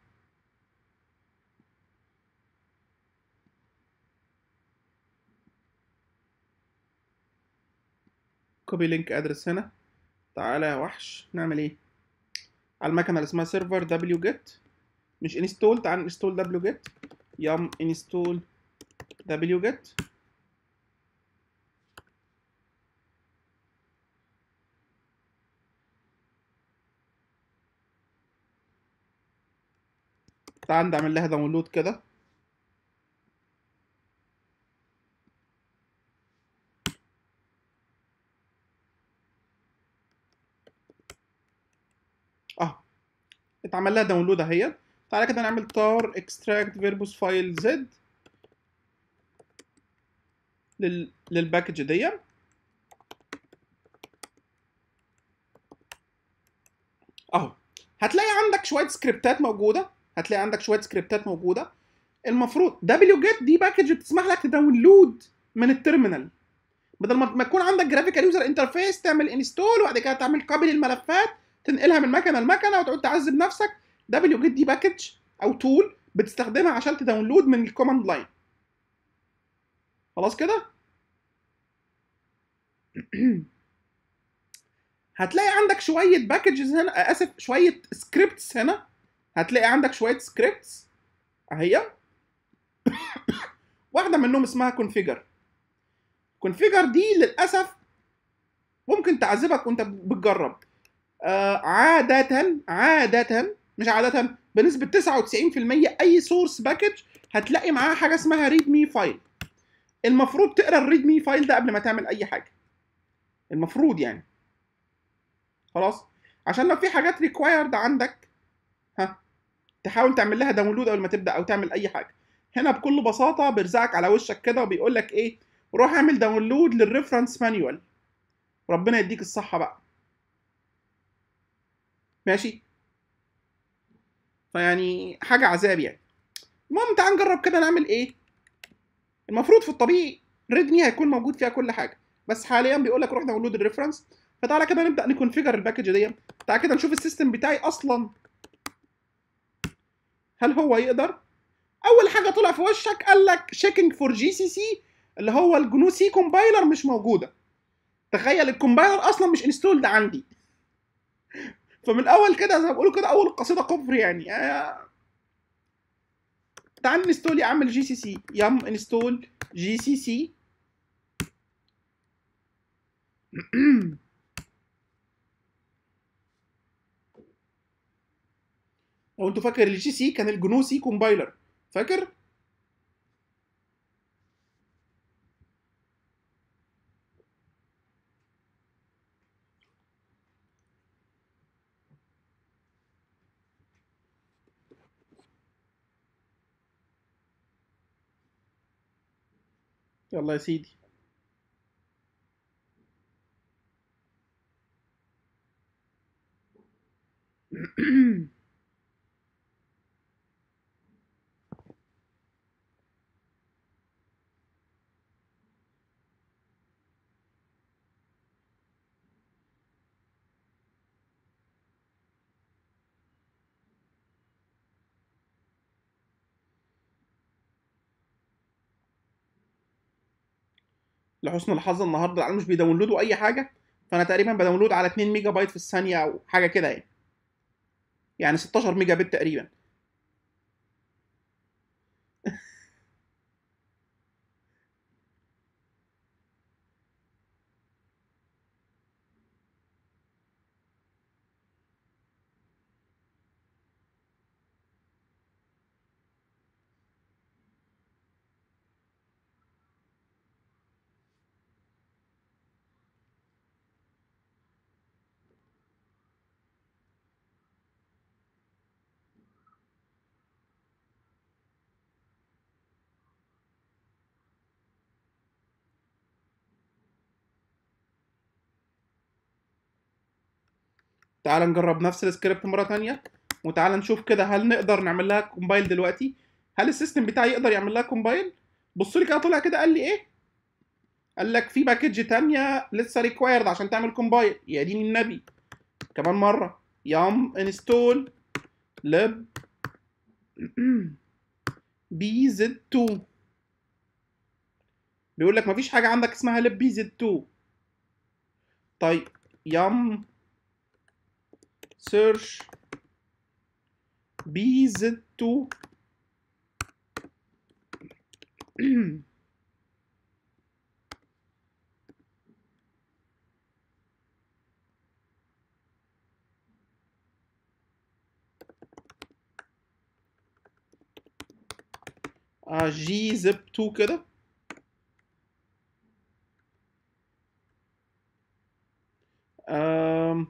Speaker 1: كوبي لينك ادرس هنا تعالى يا وحش نعمل ايه على المكنه اللي اسمها سيرفر دبليو جيت مش انستول تعال انستول دبليو جيت يم انستول دبليو جيت تعال نعمل لها داونلود كده اه اتعمل لها داونلود اهي تعالى كده نعمل تار اكستراكت فيربوس فايل زد لل... للباكج دي اهو هتلاقي عندك شويه سكريبتات موجوده هتلاقي عندك شويه سكريبتات موجوده المفروض دبليو جيت دي باكج بتسمح لك تداونلود من التيرمينال بدل ما ما يكون عندك جرافيكال يوزر انترفيس تعمل انستول وبعد كده تعمل كوبي للملفات تنقلها من مكنه لمكنه وتقعد تعذب نفسك دبليو جيت دي باكج او تول بتستخدمها عشان تداونلود من الكوماند لاين خلاص كده هتلاقي عندك شويه باكجز هنا اسف شويه سكريبتس هنا هتلاقي عندك شويه سكريبتس اهي واحده منهم اسمها كونفيجر كونفيجر دي للاسف ممكن تعذبك وانت بتجرب آه عاده عاده مش عاده بنسبه 99% اي سورس باكج هتلاقي معاها حاجه اسمها ريد مي فايل المفروض تقرا الريد مي فايل ده قبل ما تعمل اي حاجه المفروض يعني خلاص عشان لو في حاجات ريكوايرد عندك ها تحاول تعمل لها داونلود قبل ما تبدا او تعمل اي حاجه هنا بكل بساطه بيرزعك على وشك كده وبيقول لك ايه روح اعمل داونلود للريفرنس مانيوال ربنا يديك الصحه بقى ماشي فيعني حاجه عذاب يعني المهم تعال نجرب كده نعمل ايه المفروض في الطبيعي ريدمي هيكون موجود فيها كل حاجه بس حاليا بيقول لك روح داونلود الريفرنس فتعالى كده نبدا نكونفيجر الباكج دي تعالى كده نشوف السيستم بتاعي اصلا هل هو يقدر اول حاجه طلع في وشك قال لك شيكينج فور جي سي سي اللي هو الجنو سي كومبايلر مش موجوده تخيل الكومبايلر اصلا مش انستولد عندي فمن الاول كده زي ما بيقولوا كده اول القصيده كفر يعني آه تعال نستول يا عم الجي سي سي يم انستول جي سي سي لو انتوا فاكر الجي سي كان الجنو سي كومبايلر فاكر يلا يا سيدي لحسن الحظ النهارده العيال مش بيداونلودوا اي حاجه فانا تقريبا بداونلود على 2 ميجا بايت في الثانيه او حاجه كده يعني يعني 16 ميجا بت تقريبا تعال نجرب نفس السكريبت مره تانية وتعال نشوف كده هل نقدر نعمل لها كومبايل دلوقتي هل السيستم بتاعي يقدر يعمل لها كومبايل بص لي كده طلع كده قال لي ايه قال لك في باكج تانية لسه ريكوايرد عشان تعمل كومبايل يا دين النبي كمان مره يام انستول لب بي زد 2 بيقول لك مفيش حاجه عندك اسمها لب بي زد 2 طيب يام search bz2 آه جي زب 2 كده آم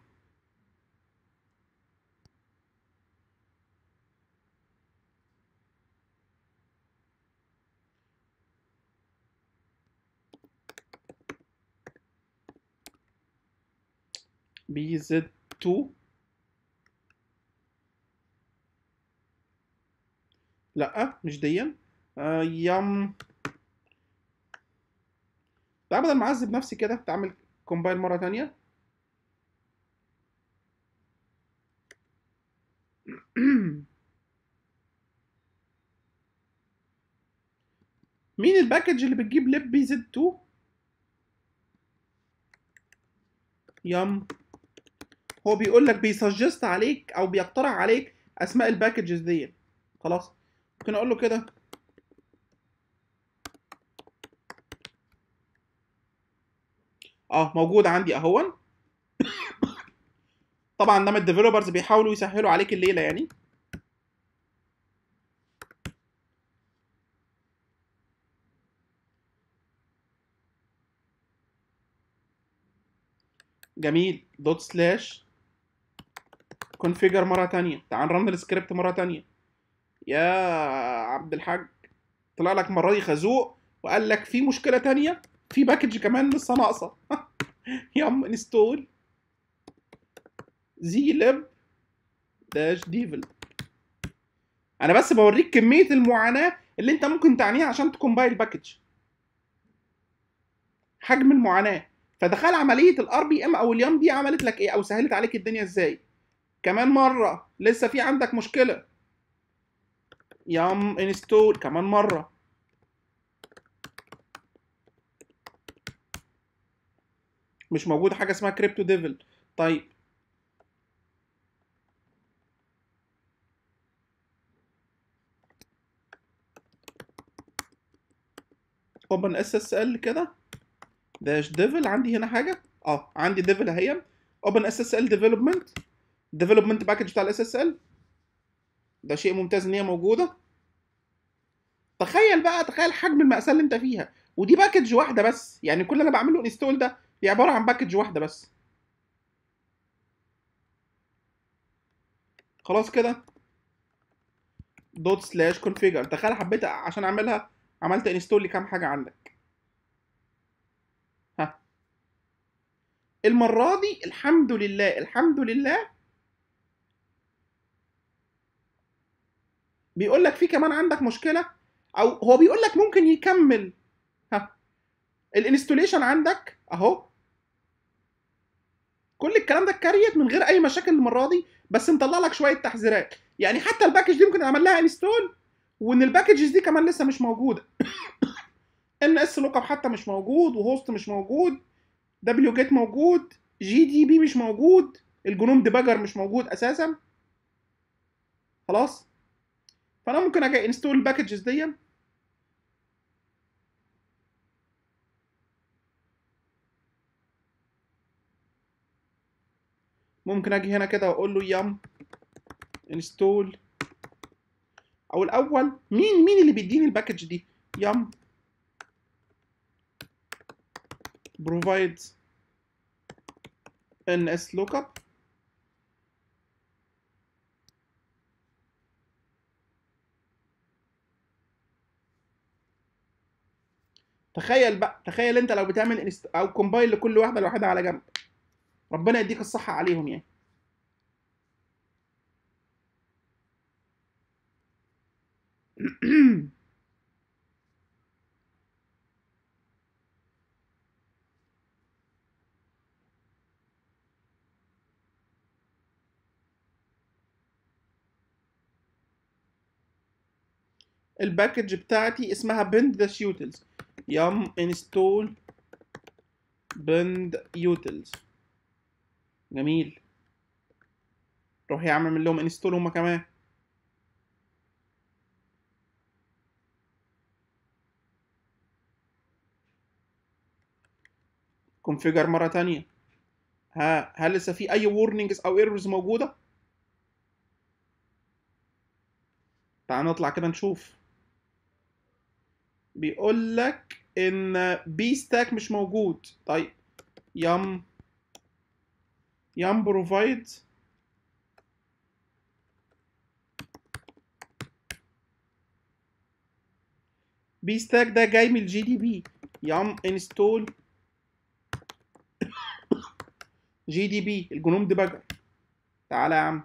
Speaker 1: بي زد 2 لا مش ديا آه يم تعال بدل ما اعذب نفسي كده تعمل كومبايل مره تانية مين الباكج اللي بتجيب لب بي زد 2 يم هو بيقول لك بيسجست عليك او بيقترح عليك اسماء الباكجز دي خلاص ممكن اقول له كده اه موجود عندي اهون طبعا ده من الديفلوبرز بيحاولوا يسهلوا عليك الليله يعني جميل دوت سلاش كونفيجر مره تانية تعال نرن السكريبت مره تانية يا عبد الحاج طلع لك المره دي خازوق وقال لك في مشكله تانية في باكج كمان لسه ناقصه يم انستول زي لب داش ديفل انا بس بوريك كميه المعاناه اللي انت ممكن تعانيها عشان تكومبايل باكج حجم المعاناه فتخيل عمليه الار بي ام او اليم دي عملت لك ايه او سهلت عليك الدنيا ازاي كمان مره لسه في عندك مشكله يم انستول كمان مره مش موجود حاجه اسمها كريبتو ديفل طيب اوبن اس اس ال كده داش ديفل عندي هنا حاجه اه عندي ديفل اهي اوبن اس اس ال ديفلوبمنت ديفلوبمنت باكج بتاع الاس اس ال ده شيء ممتاز ان هي موجوده تخيل بقى تخيل حجم المأساة اللي انت فيها ودي باكج واحده بس يعني كل اللي انا بعمله انستول ده دي عباره عن باكج واحده بس خلاص كده دوت سلاش كونفيجر تخيل حبيت عشان اعملها عملت انستول لكام حاجه عندك ها المره دي الحمد لله الحمد لله بيقول لك في كمان عندك مشكله او هو بيقول لك ممكن يكمل ها الانستوليشن عندك اهو كل الكلام ده اتكريت من غير اي مشاكل المره دي بس مطلع لك شويه تحذيرات يعني حتى الباكج دي ممكن اعمل لها انستول وان الباكجز دي كمان لسه مش موجوده ان اس لوك اب حتى مش موجود وهوست مش موجود دبليو جيت موجود جي دي بي مش موجود الجنوم ديباجر مش موجود اساسا خلاص فانا ممكن اجي انستول الباكجز دي ممكن اجي هنا كده واقول له يم انستول او الاول مين مين اللي بيديني الباكج دي يم provides ns lookup تخيل بقى تخيل انت لو بتعمل انست... او كومبايل لكل واحده لوحدها على جنب ربنا يديك الصحه عليهم يعني الباكج بتاعتي اسمها بند ذا utils يم انستول بند utils جميل روح يا عم اعمل لهم انستول هما كمان كونفيجر مرة تانية ها هل لسه في أي warnings أو ايرورز موجودة؟ تعال نطلع كده نشوف بيقول لك إن بي ستاك مش موجود طيب يم يم بروفايد بي ستاك ده جاي من الجي دي بي يم انستول جي دي بي الجنوم ديباجر تعالى يا عم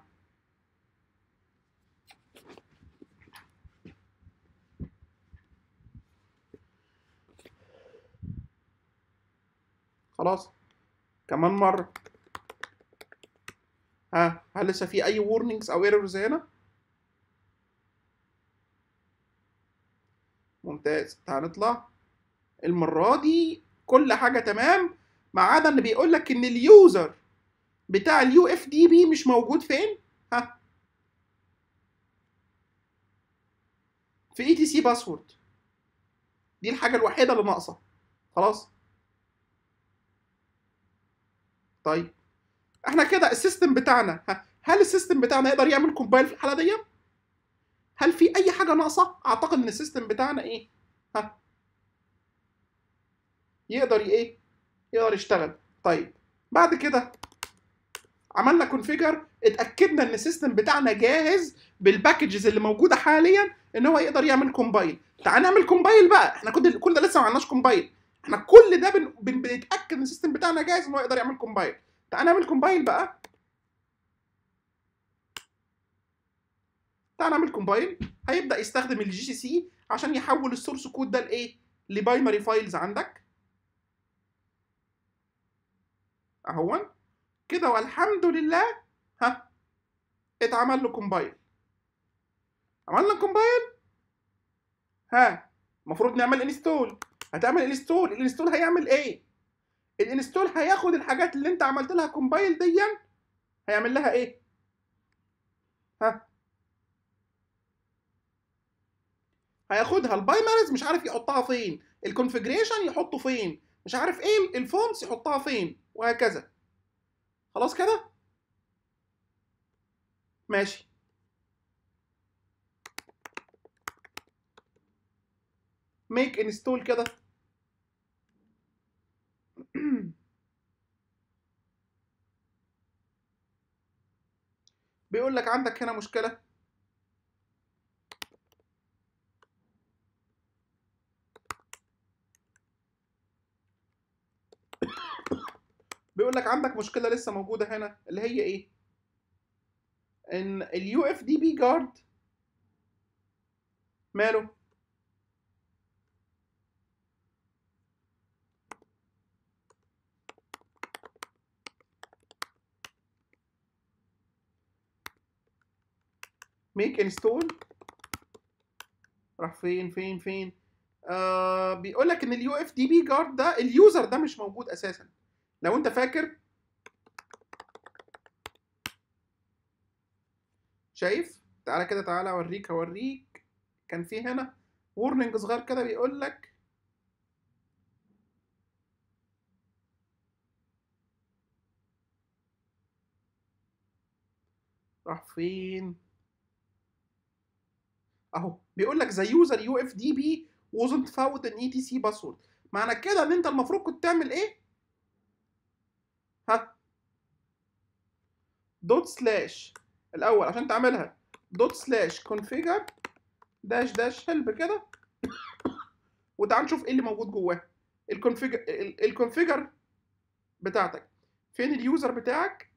Speaker 1: خلاص كمان مرة ها هل لسه في أي warnings أو ايرورز هنا؟ ممتاز تعال نطلع المرة دي كل حاجة تمام ما عدا إن بيقول لك إن اليوزر بتاع اليو اف دي بي مش موجود فين؟ ها في اي تي سي باسورد دي الحاجة الوحيدة اللي ناقصة خلاص طيب احنا كده السيستم بتاعنا ها هل السيستم بتاعنا يقدر يعمل كومبايل في الحالة دي؟ هل في أي حاجة ناقصة؟ أعتقد إن السيستم بتاعنا إيه؟ ها يقدر ايه؟ يقدر يشتغل طيب بعد كده عملنا كونفيجر اتاكدنا ان السيستم بتاعنا جاهز بالباكجز اللي موجوده حاليا ان هو يقدر يعمل كومبايل تعال نعمل كومبايل بقى احنا كل كل ده لسه ما عملناش كومبايل احنا كل ده بن... بن... بنتاكد ان السيستم بتاعنا جاهز ان هو يقدر يعمل كومبايل تعال نعمل كومبايل بقى تعال نعمل كومبايل هيبدا يستخدم الجي سي سي عشان يحول السورس كود ده لايه لباينري فايلز عندك اهون كده والحمد لله ها اتعمل له كومبايل عملنا كومبايل ها المفروض نعمل انستول هتعمل انستول الانستول هيعمل ايه الانستول هياخد الحاجات اللي انت عملت لها كومبايل دي هيعمل لها ايه ها هياخدها الباينريز مش عارف يحطها فين الكونفجريشن يحطه فين مش عارف ايه الفونتس يحطها فين وهكذا خلاص كده ماشي ميك انستول كده بيقول لك عندك هنا مشكله بيقول لك عندك مشكله لسه موجوده هنا اللي هي ايه ان اليو اف دي بي جارد ماله ميك انستول راح فين فين فين آه بيقول لك ان اليو اف دي بي جارد ده اليوزر ده مش موجود اساسا لو انت فاكر شايف تعالى كده تعالى اوريك اوريك كان في هنا وورنينج صغير كده بيقول لك راح فين اهو بيقول لك ذا يوزر يو اف دي بي wasn't found in etc password معنى كده ان انت المفروض كنت تعمل ايه ها دوت سلاش الاول عشان تعملها دوت سلاش كونفيجر داش داش هيلب كده وتعال نشوف ايه اللي موجود جواه الكونفيجر الكونفيجر بتاعتك فين اليوزر بتاعك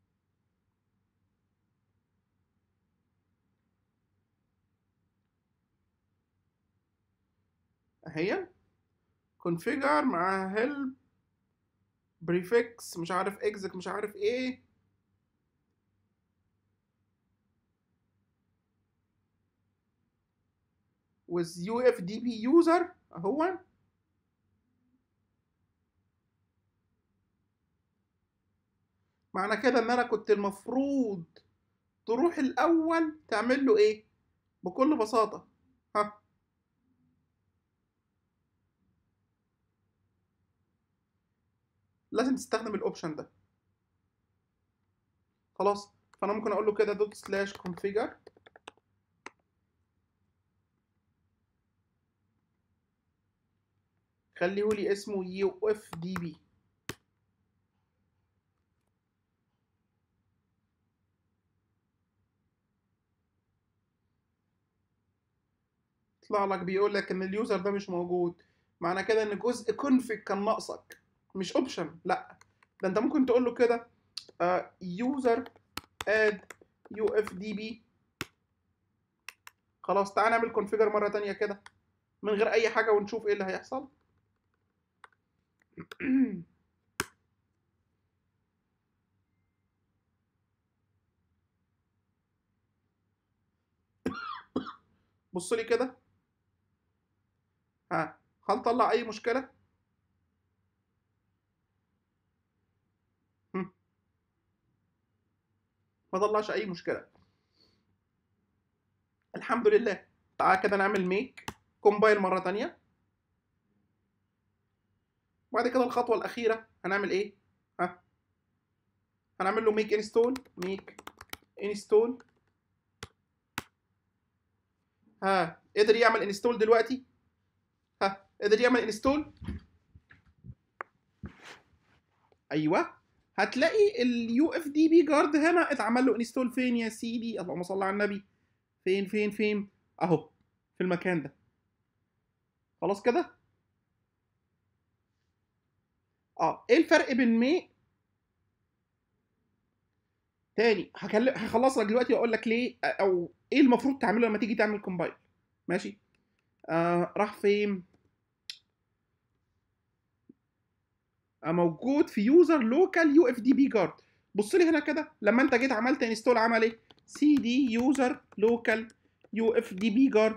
Speaker 1: اهي كونفيجر مع هيلب بريفكس مش عارف اكزك مش عارف ايه with UFDB user اهو معنى كده ان انا كنت المفروض تروح الاول تعمل له ايه بكل بساطة ها لازم تستخدم الاوبشن ده خلاص فانا ممكن اقول له كده دوت سلاش كونفيجر خليه لي اسمه يو اف دي بي يطلع لك بيقول لك ان اليوزر ده مش موجود معنى كده ان جزء كونفيج كان ناقصك مش اوبشن لا ده انت ممكن تقول له كده يوزر اد يو اف دي بي خلاص تعال نعمل كونفيجر مره تانية كده من غير اي حاجه ونشوف ايه اللي هيحصل بص لي كده ها هل طلع اي مشكله هم. ما طلعش اي مشكله الحمد لله تعال كده نعمل ميك كومبايل مره تانية وبعد كده الخطوه الاخيره هنعمل ايه ها هنعمل له ميك انستول ميك انستول ها قدر يعمل انستول دلوقتي ها قدر يعمل انستول ايوه هتلاقي اليو اف دي بي جارد هنا اتعمل له انستول فين يا سيدي اللهم صل على النبي فين فين فين اهو في المكان ده خلاص كده اه ايه الفرق بين مي تاني هكلم هخلص لك دلوقتي واقول لك ليه او ايه المفروض تعمله لما تيجي تعمل كومبايل ماشي آه راح فين آه موجود في يوزر لوكال يو اف دي بي جارد بص لي هنا كده لما انت جيت عملت انستول عمل ايه سي دي يوزر لوكال يو اف دي بي جارد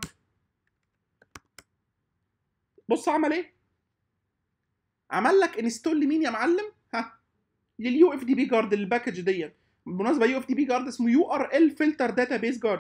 Speaker 1: بص عمل ايه عمل لك انستول لمين يا معلم ها لليو اف دي بي جارد الباكج دي بالمناسبه يو اف دي بي جارد اسمه يو ار ال فلتر داتا بيس جارد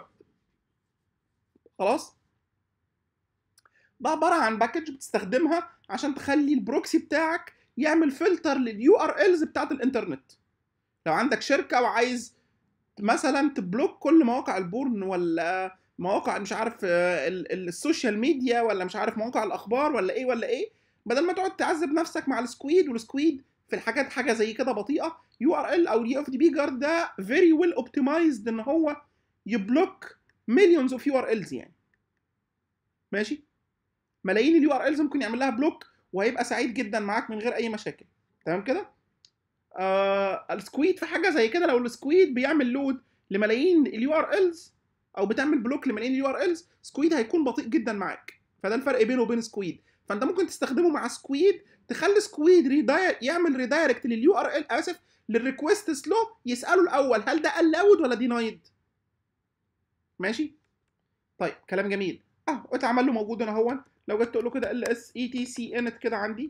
Speaker 1: خلاص ده عباره عن باكج بتستخدمها عشان تخلي البروكسي بتاعك يعمل فلتر لليو ار الز بتاعت الانترنت لو عندك شركه وعايز مثلا تبلوك كل مواقع البورن ولا مواقع مش عارف السوشيال ميديا ولا مش عارف مواقع الاخبار ولا ايه ولا ايه بدل ما تقعد تعذب نفسك مع السكويد والسكويد في الحاجات حاجه زي كده بطيئه يو ار ال او اليو اف دي بي جارد ده فيري ويل اوبتمايزد ان هو يبلوك مليونز اوف يو ار الز يعني ماشي ملايين اليو ار الز ممكن يعمل لها بلوك وهيبقى سعيد جدا معاك من غير اي مشاكل تمام كده آه السكويد في حاجه زي كده لو السكويد بيعمل لود لملايين اليو ار الز او بتعمل بلوك لملايين اليو ار الز سكويد هيكون بطيء جدا معاك فده الفرق بينه وبين سكويد فانت ممكن تستخدمه مع سكويد تخلي سكويد ريداير يعمل ريدايركت لليو ار ال اسف للريكوست سلو يساله الاول هل ده الاود ولا دينايد ماشي طيب كلام جميل اه اتعمل له موجود هنا اهو لو جيت تقول له كده ال اس اي تي سي انت كده عندي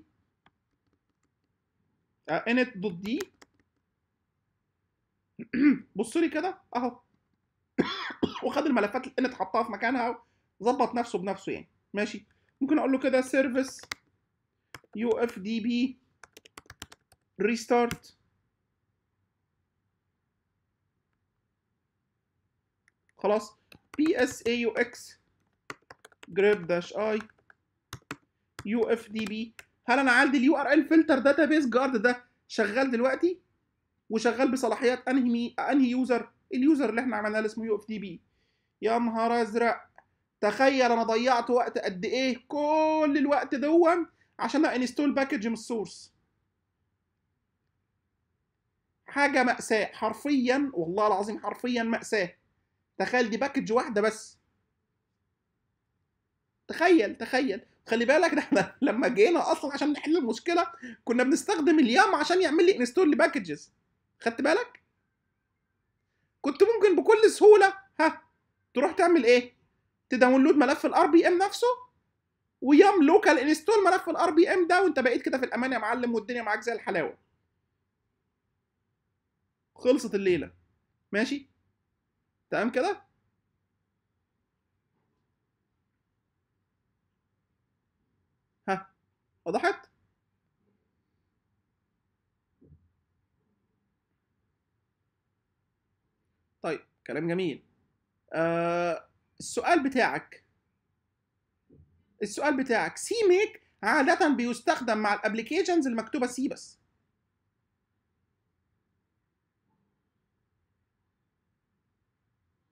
Speaker 1: انت دوت دي بص لي كده اهو وخد الملفات الانت حطها في مكانها ظبط نفسه بنفسه يعني ماشي ممكن اقول له كده سيرفيس يو اف دي بي ريستارت خلاص بي اس اي يو اكس جريب داش اي يو اف دي بي هل انا عندي اليو ار ال فلتر داتابيس جارد ده شغال دلوقتي وشغال بصلاحيات انهي مي انهي يوزر اليوزر اللي احنا عملناه اللي اسمه يو اف دي بي يا نهار ازرق تخيل انا ضيعت وقت قد ايه كل الوقت دون عشان انستول باكج من السورس حاجه ماساه حرفيا والله العظيم حرفيا ماساه تخيل دي باكج واحده بس تخيل تخيل خلي بالك ده احنا لما جينا اصلا عشان نحل المشكله كنا بنستخدم اليام عشان يعمل لي انستول لباكجز خدت بالك كنت ممكن بكل سهوله ها تروح تعمل ايه تداونلود ملف الار بي ام نفسه ويام لوكال انستول ملف الار بي ام ده وانت بقيت كده في الامان يا معلم والدنيا معاك زي الحلاوه خلصت الليله ماشي تمام كده ها وضحت طيب كلام جميل آه السؤال بتاعك السؤال بتاعك سي ميك عادة بيستخدم مع الابلكيشنز المكتوبة سي بس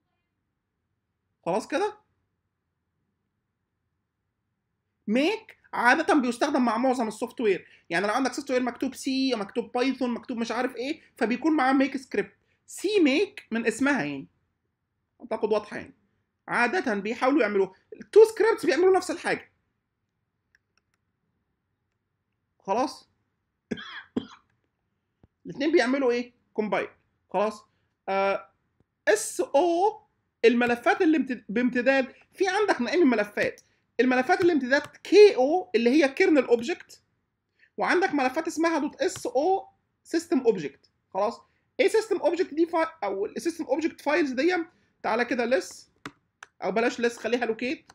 Speaker 1: خلاص كده ميك عاده بيستخدم مع معظم السوفت وير يعني لو عندك سوفت وير مكتوب سي مكتوب بايثون مكتوب مش عارف ايه فبيكون معاه ميك سكريبت سي ميك من اسمها يعني اعتقد واضحه يعني عاده بيحاولوا يعملوا التو سكريبتس بيعملوا نفس الحاجه خلاص الاثنين بيعملوا ايه كومبايل خلاص اس uh, او الملفات اللي امتد... بامتداد في عندك نوعين من الملفات الملفات اللي امتداد كي او اللي هي كيرنل اوبجكت وعندك ملفات اسمها دوت اس او سيستم اوبجكت خلاص ايه سيستم اوبجكت دي فا... او السيستم اوبجكت فايلز دي تعالى كده لس او بلاش لس خليها لوكيت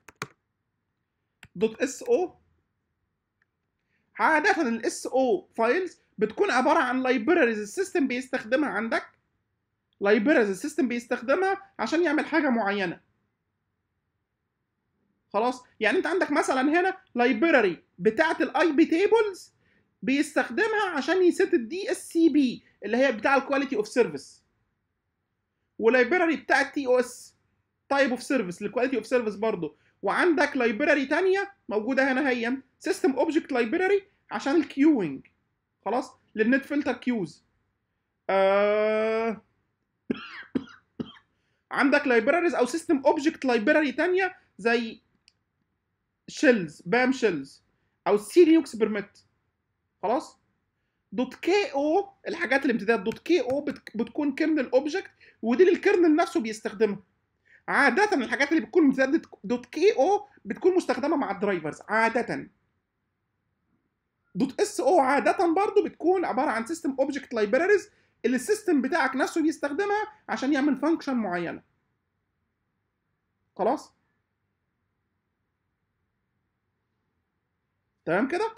Speaker 1: دوت اس او عاده الاس او فايلز بتكون عباره عن لايبراريز السيستم بيستخدمها عندك لايبراريز السيستم بيستخدمها عشان يعمل حاجه معينه خلاص يعني انت عندك مثلا هنا لايبراري بتاعه الاي بي تيبلز بيستخدمها عشان يست الدي اس سي بي اللي هي بتاع الكواليتي اوف سيرفيس ولايبراري بتاع التي او اس تايب اوف سيرفيس للكواليتي اوف سيرفيس برضه وعندك لايبراري ثانيه موجوده هنا هي سيستم اوبجكت لايبراري عشان الكيوينج خلاص للنت فلتر كيوز آه... عندك لايبراريز او سيستم اوبجكت لايبراري ثانيه زي شيلز بام شيلز او سي لينكس بيرميت خلاص دوت كي او الحاجات الامتداد دوت كي او بتكون كيرنل اوبجكت ودي للكيرنل نفسه بيستخدمها عادة الحاجات اللي بتكون امتداد دوت كي او بتكون مستخدمة مع الدرايفرز عادة دوت اس او عادة برضو بتكون عبارة عن سيستم اوبجكت لايبراريز اللي السيستم بتاعك نفسه بيستخدمها عشان يعمل فانكشن معينة خلاص تمام كده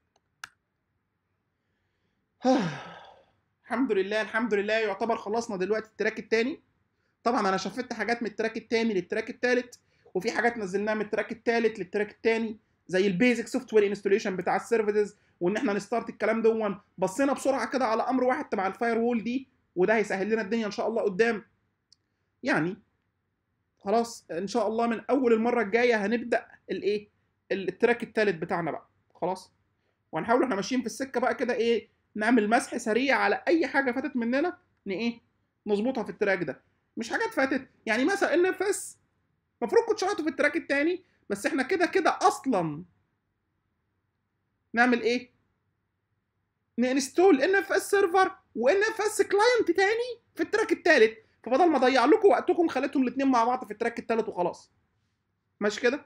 Speaker 1: الحمد لله الحمد لله يعتبر خلصنا دلوقتي التراك التاني طبعا انا شفت حاجات من التراك التاني للتراك التالت وفي حاجات نزلناها من التراك التالت للتراك التاني زي البيزك سوفت وير انستوليشن بتاع السيرفيسز وان احنا نستارت الكلام دون بصينا بسرعه كده على امر واحد تبع الفاير وول دي وده هيسهل لنا الدنيا ان شاء الله قدام يعني خلاص ان شاء الله من اول المره الجايه هنبدا الايه التراك التالت بتاعنا بقى خلاص وهنحاول احنا ماشيين في السكه بقى كده ايه نعمل مسح سريع على اي حاجه فاتت مننا ن ايه نظبطها في التراك ده مش حاجات فاتت يعني مثلا ان اف اس المفروض كنت شرحته في التراك التاني بس احنا كده كده اصلا نعمل ايه ننستول ان اف اس سيرفر وان اف اس كلاينت تاني في التراك التالت فبدل ما اضيع لكم وقتكم خليتهم الاثنين مع بعض في التراك التالت وخلاص ماشي كده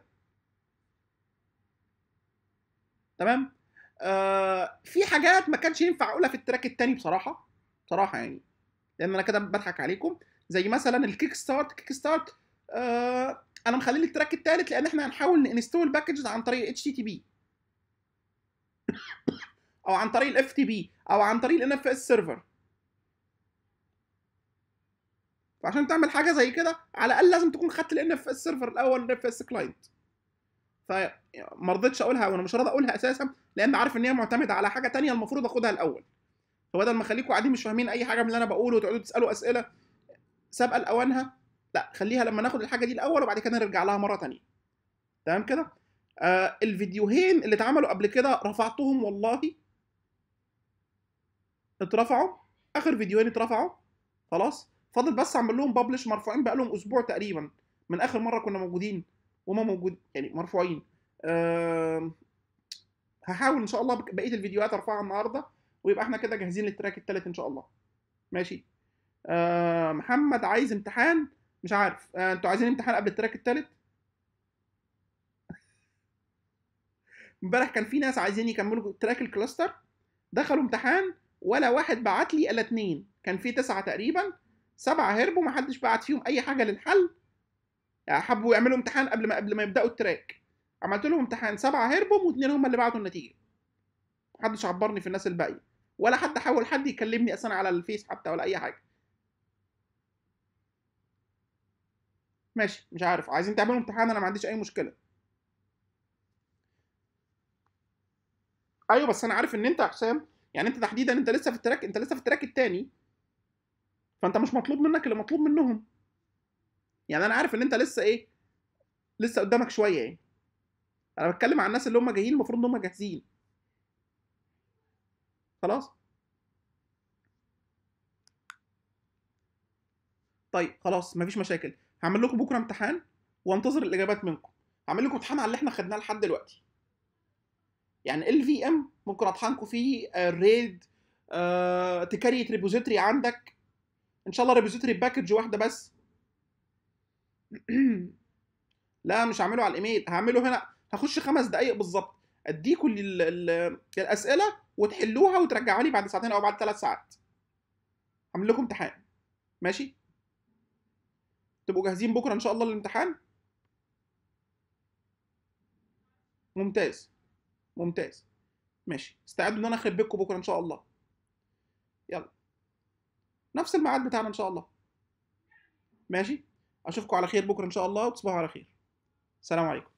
Speaker 1: تمام آه في حاجات ما كانش ينفع اقولها في التراك التاني بصراحه بصراحه يعني لان انا كده بضحك عليكم زي مثلا الكيك ستارت كيك ستارت آه انا مخليه التراك التالت لان احنا هنحاول ننستول باكجز عن طريق اتش تي تي بي او عن طريق الاف تي بي او عن طريق الان اف اس سيرفر فعشان تعمل حاجه زي كده على الاقل لازم تكون خدت الان اف اس سيرفر الاول الان اف اس كلاينت فما رضيتش اقولها وانا مش راضي اقولها اساسا لان عارف ان هي معتمده على حاجه تانية المفروض اخدها الاول فبدل ما اخليكم قاعدين مش فاهمين اي حاجه من اللي انا بقوله وتقعدوا تسالوا اسئله سابقه لاوانها لا خليها لما ناخد الحاجه دي الاول وبعد كده نرجع لها مره تانية تمام كده آه الفيديوهين اللي اتعملوا قبل كده رفعتهم والله اترفعوا اخر فيديوهين اترفعوا خلاص فاضل بس اعمل لهم ببلش مرفوعين بقى لهم اسبوع تقريبا من اخر مره كنا موجودين وما موجود يعني مرفوعين أه هحاول ان شاء الله بقيه الفيديوهات ارفعها النهارده ويبقى احنا كده جاهزين للتراك الثالث ان شاء الله ماشي أه محمد عايز امتحان مش عارف أه انتوا عايزين امتحان قبل التراك الثالث امبارح كان في ناس عايزين يكملوا تراك الكلاستر دخلوا امتحان ولا واحد بعت لي الا اتنين كان في تسعه تقريبا سبعه هربوا ما حدش بعت فيهم اي حاجه للحل يعني حبوا يعملوا امتحان قبل ما قبل ما يبداوا التراك عملت لهم امتحان سبعه هربوا واثنين هم اللي بعتوا النتيجه محدش عبرني في الناس الباقيه ولا حد حاول حد يكلمني اصلا على الفيس حتى ولا اي حاجه ماشي مش عارف عايزين تعملوا امتحان انا ما عنديش اي مشكله ايوه بس انا عارف ان انت يا حسام يعني انت تحديدا انت لسه في التراك انت لسه في التراك الثاني فانت مش مطلوب منك اللي مطلوب منهم يعني انا عارف ان انت لسه ايه لسه قدامك شويه يعني انا بتكلم عن الناس اللي هم جايين المفروض ان هم جاهزين خلاص طيب خلاص مفيش مشاكل هعمل لكم بكره امتحان وانتظر الاجابات منكم هعمل لكم امتحان على اللي احنا خدناه لحد دلوقتي يعني ال في ام ممكن اطحنكم فيه الريد آه تكريت ريبوزيتوري عندك ان شاء الله ريبوزيتوري باكج واحده بس لا مش هعمله على الايميل هعمله هنا هخش خمس دقايق بالظبط اديكم ال- ال- الاسئله وتحلوها وترجعوها لي بعد ساعتين او بعد ثلاث ساعات هعمل لكم امتحان ماشي تبقوا جاهزين بكره ان شاء الله للامتحان ممتاز ممتاز ماشي استعدوا ان انا اخرب بيتكم بكره ان شاء الله يلا نفس الميعاد بتاعنا ان شاء الله ماشي اشوفكم على خير بكره ان شاء الله وتصبحوا على خير سلام عليكم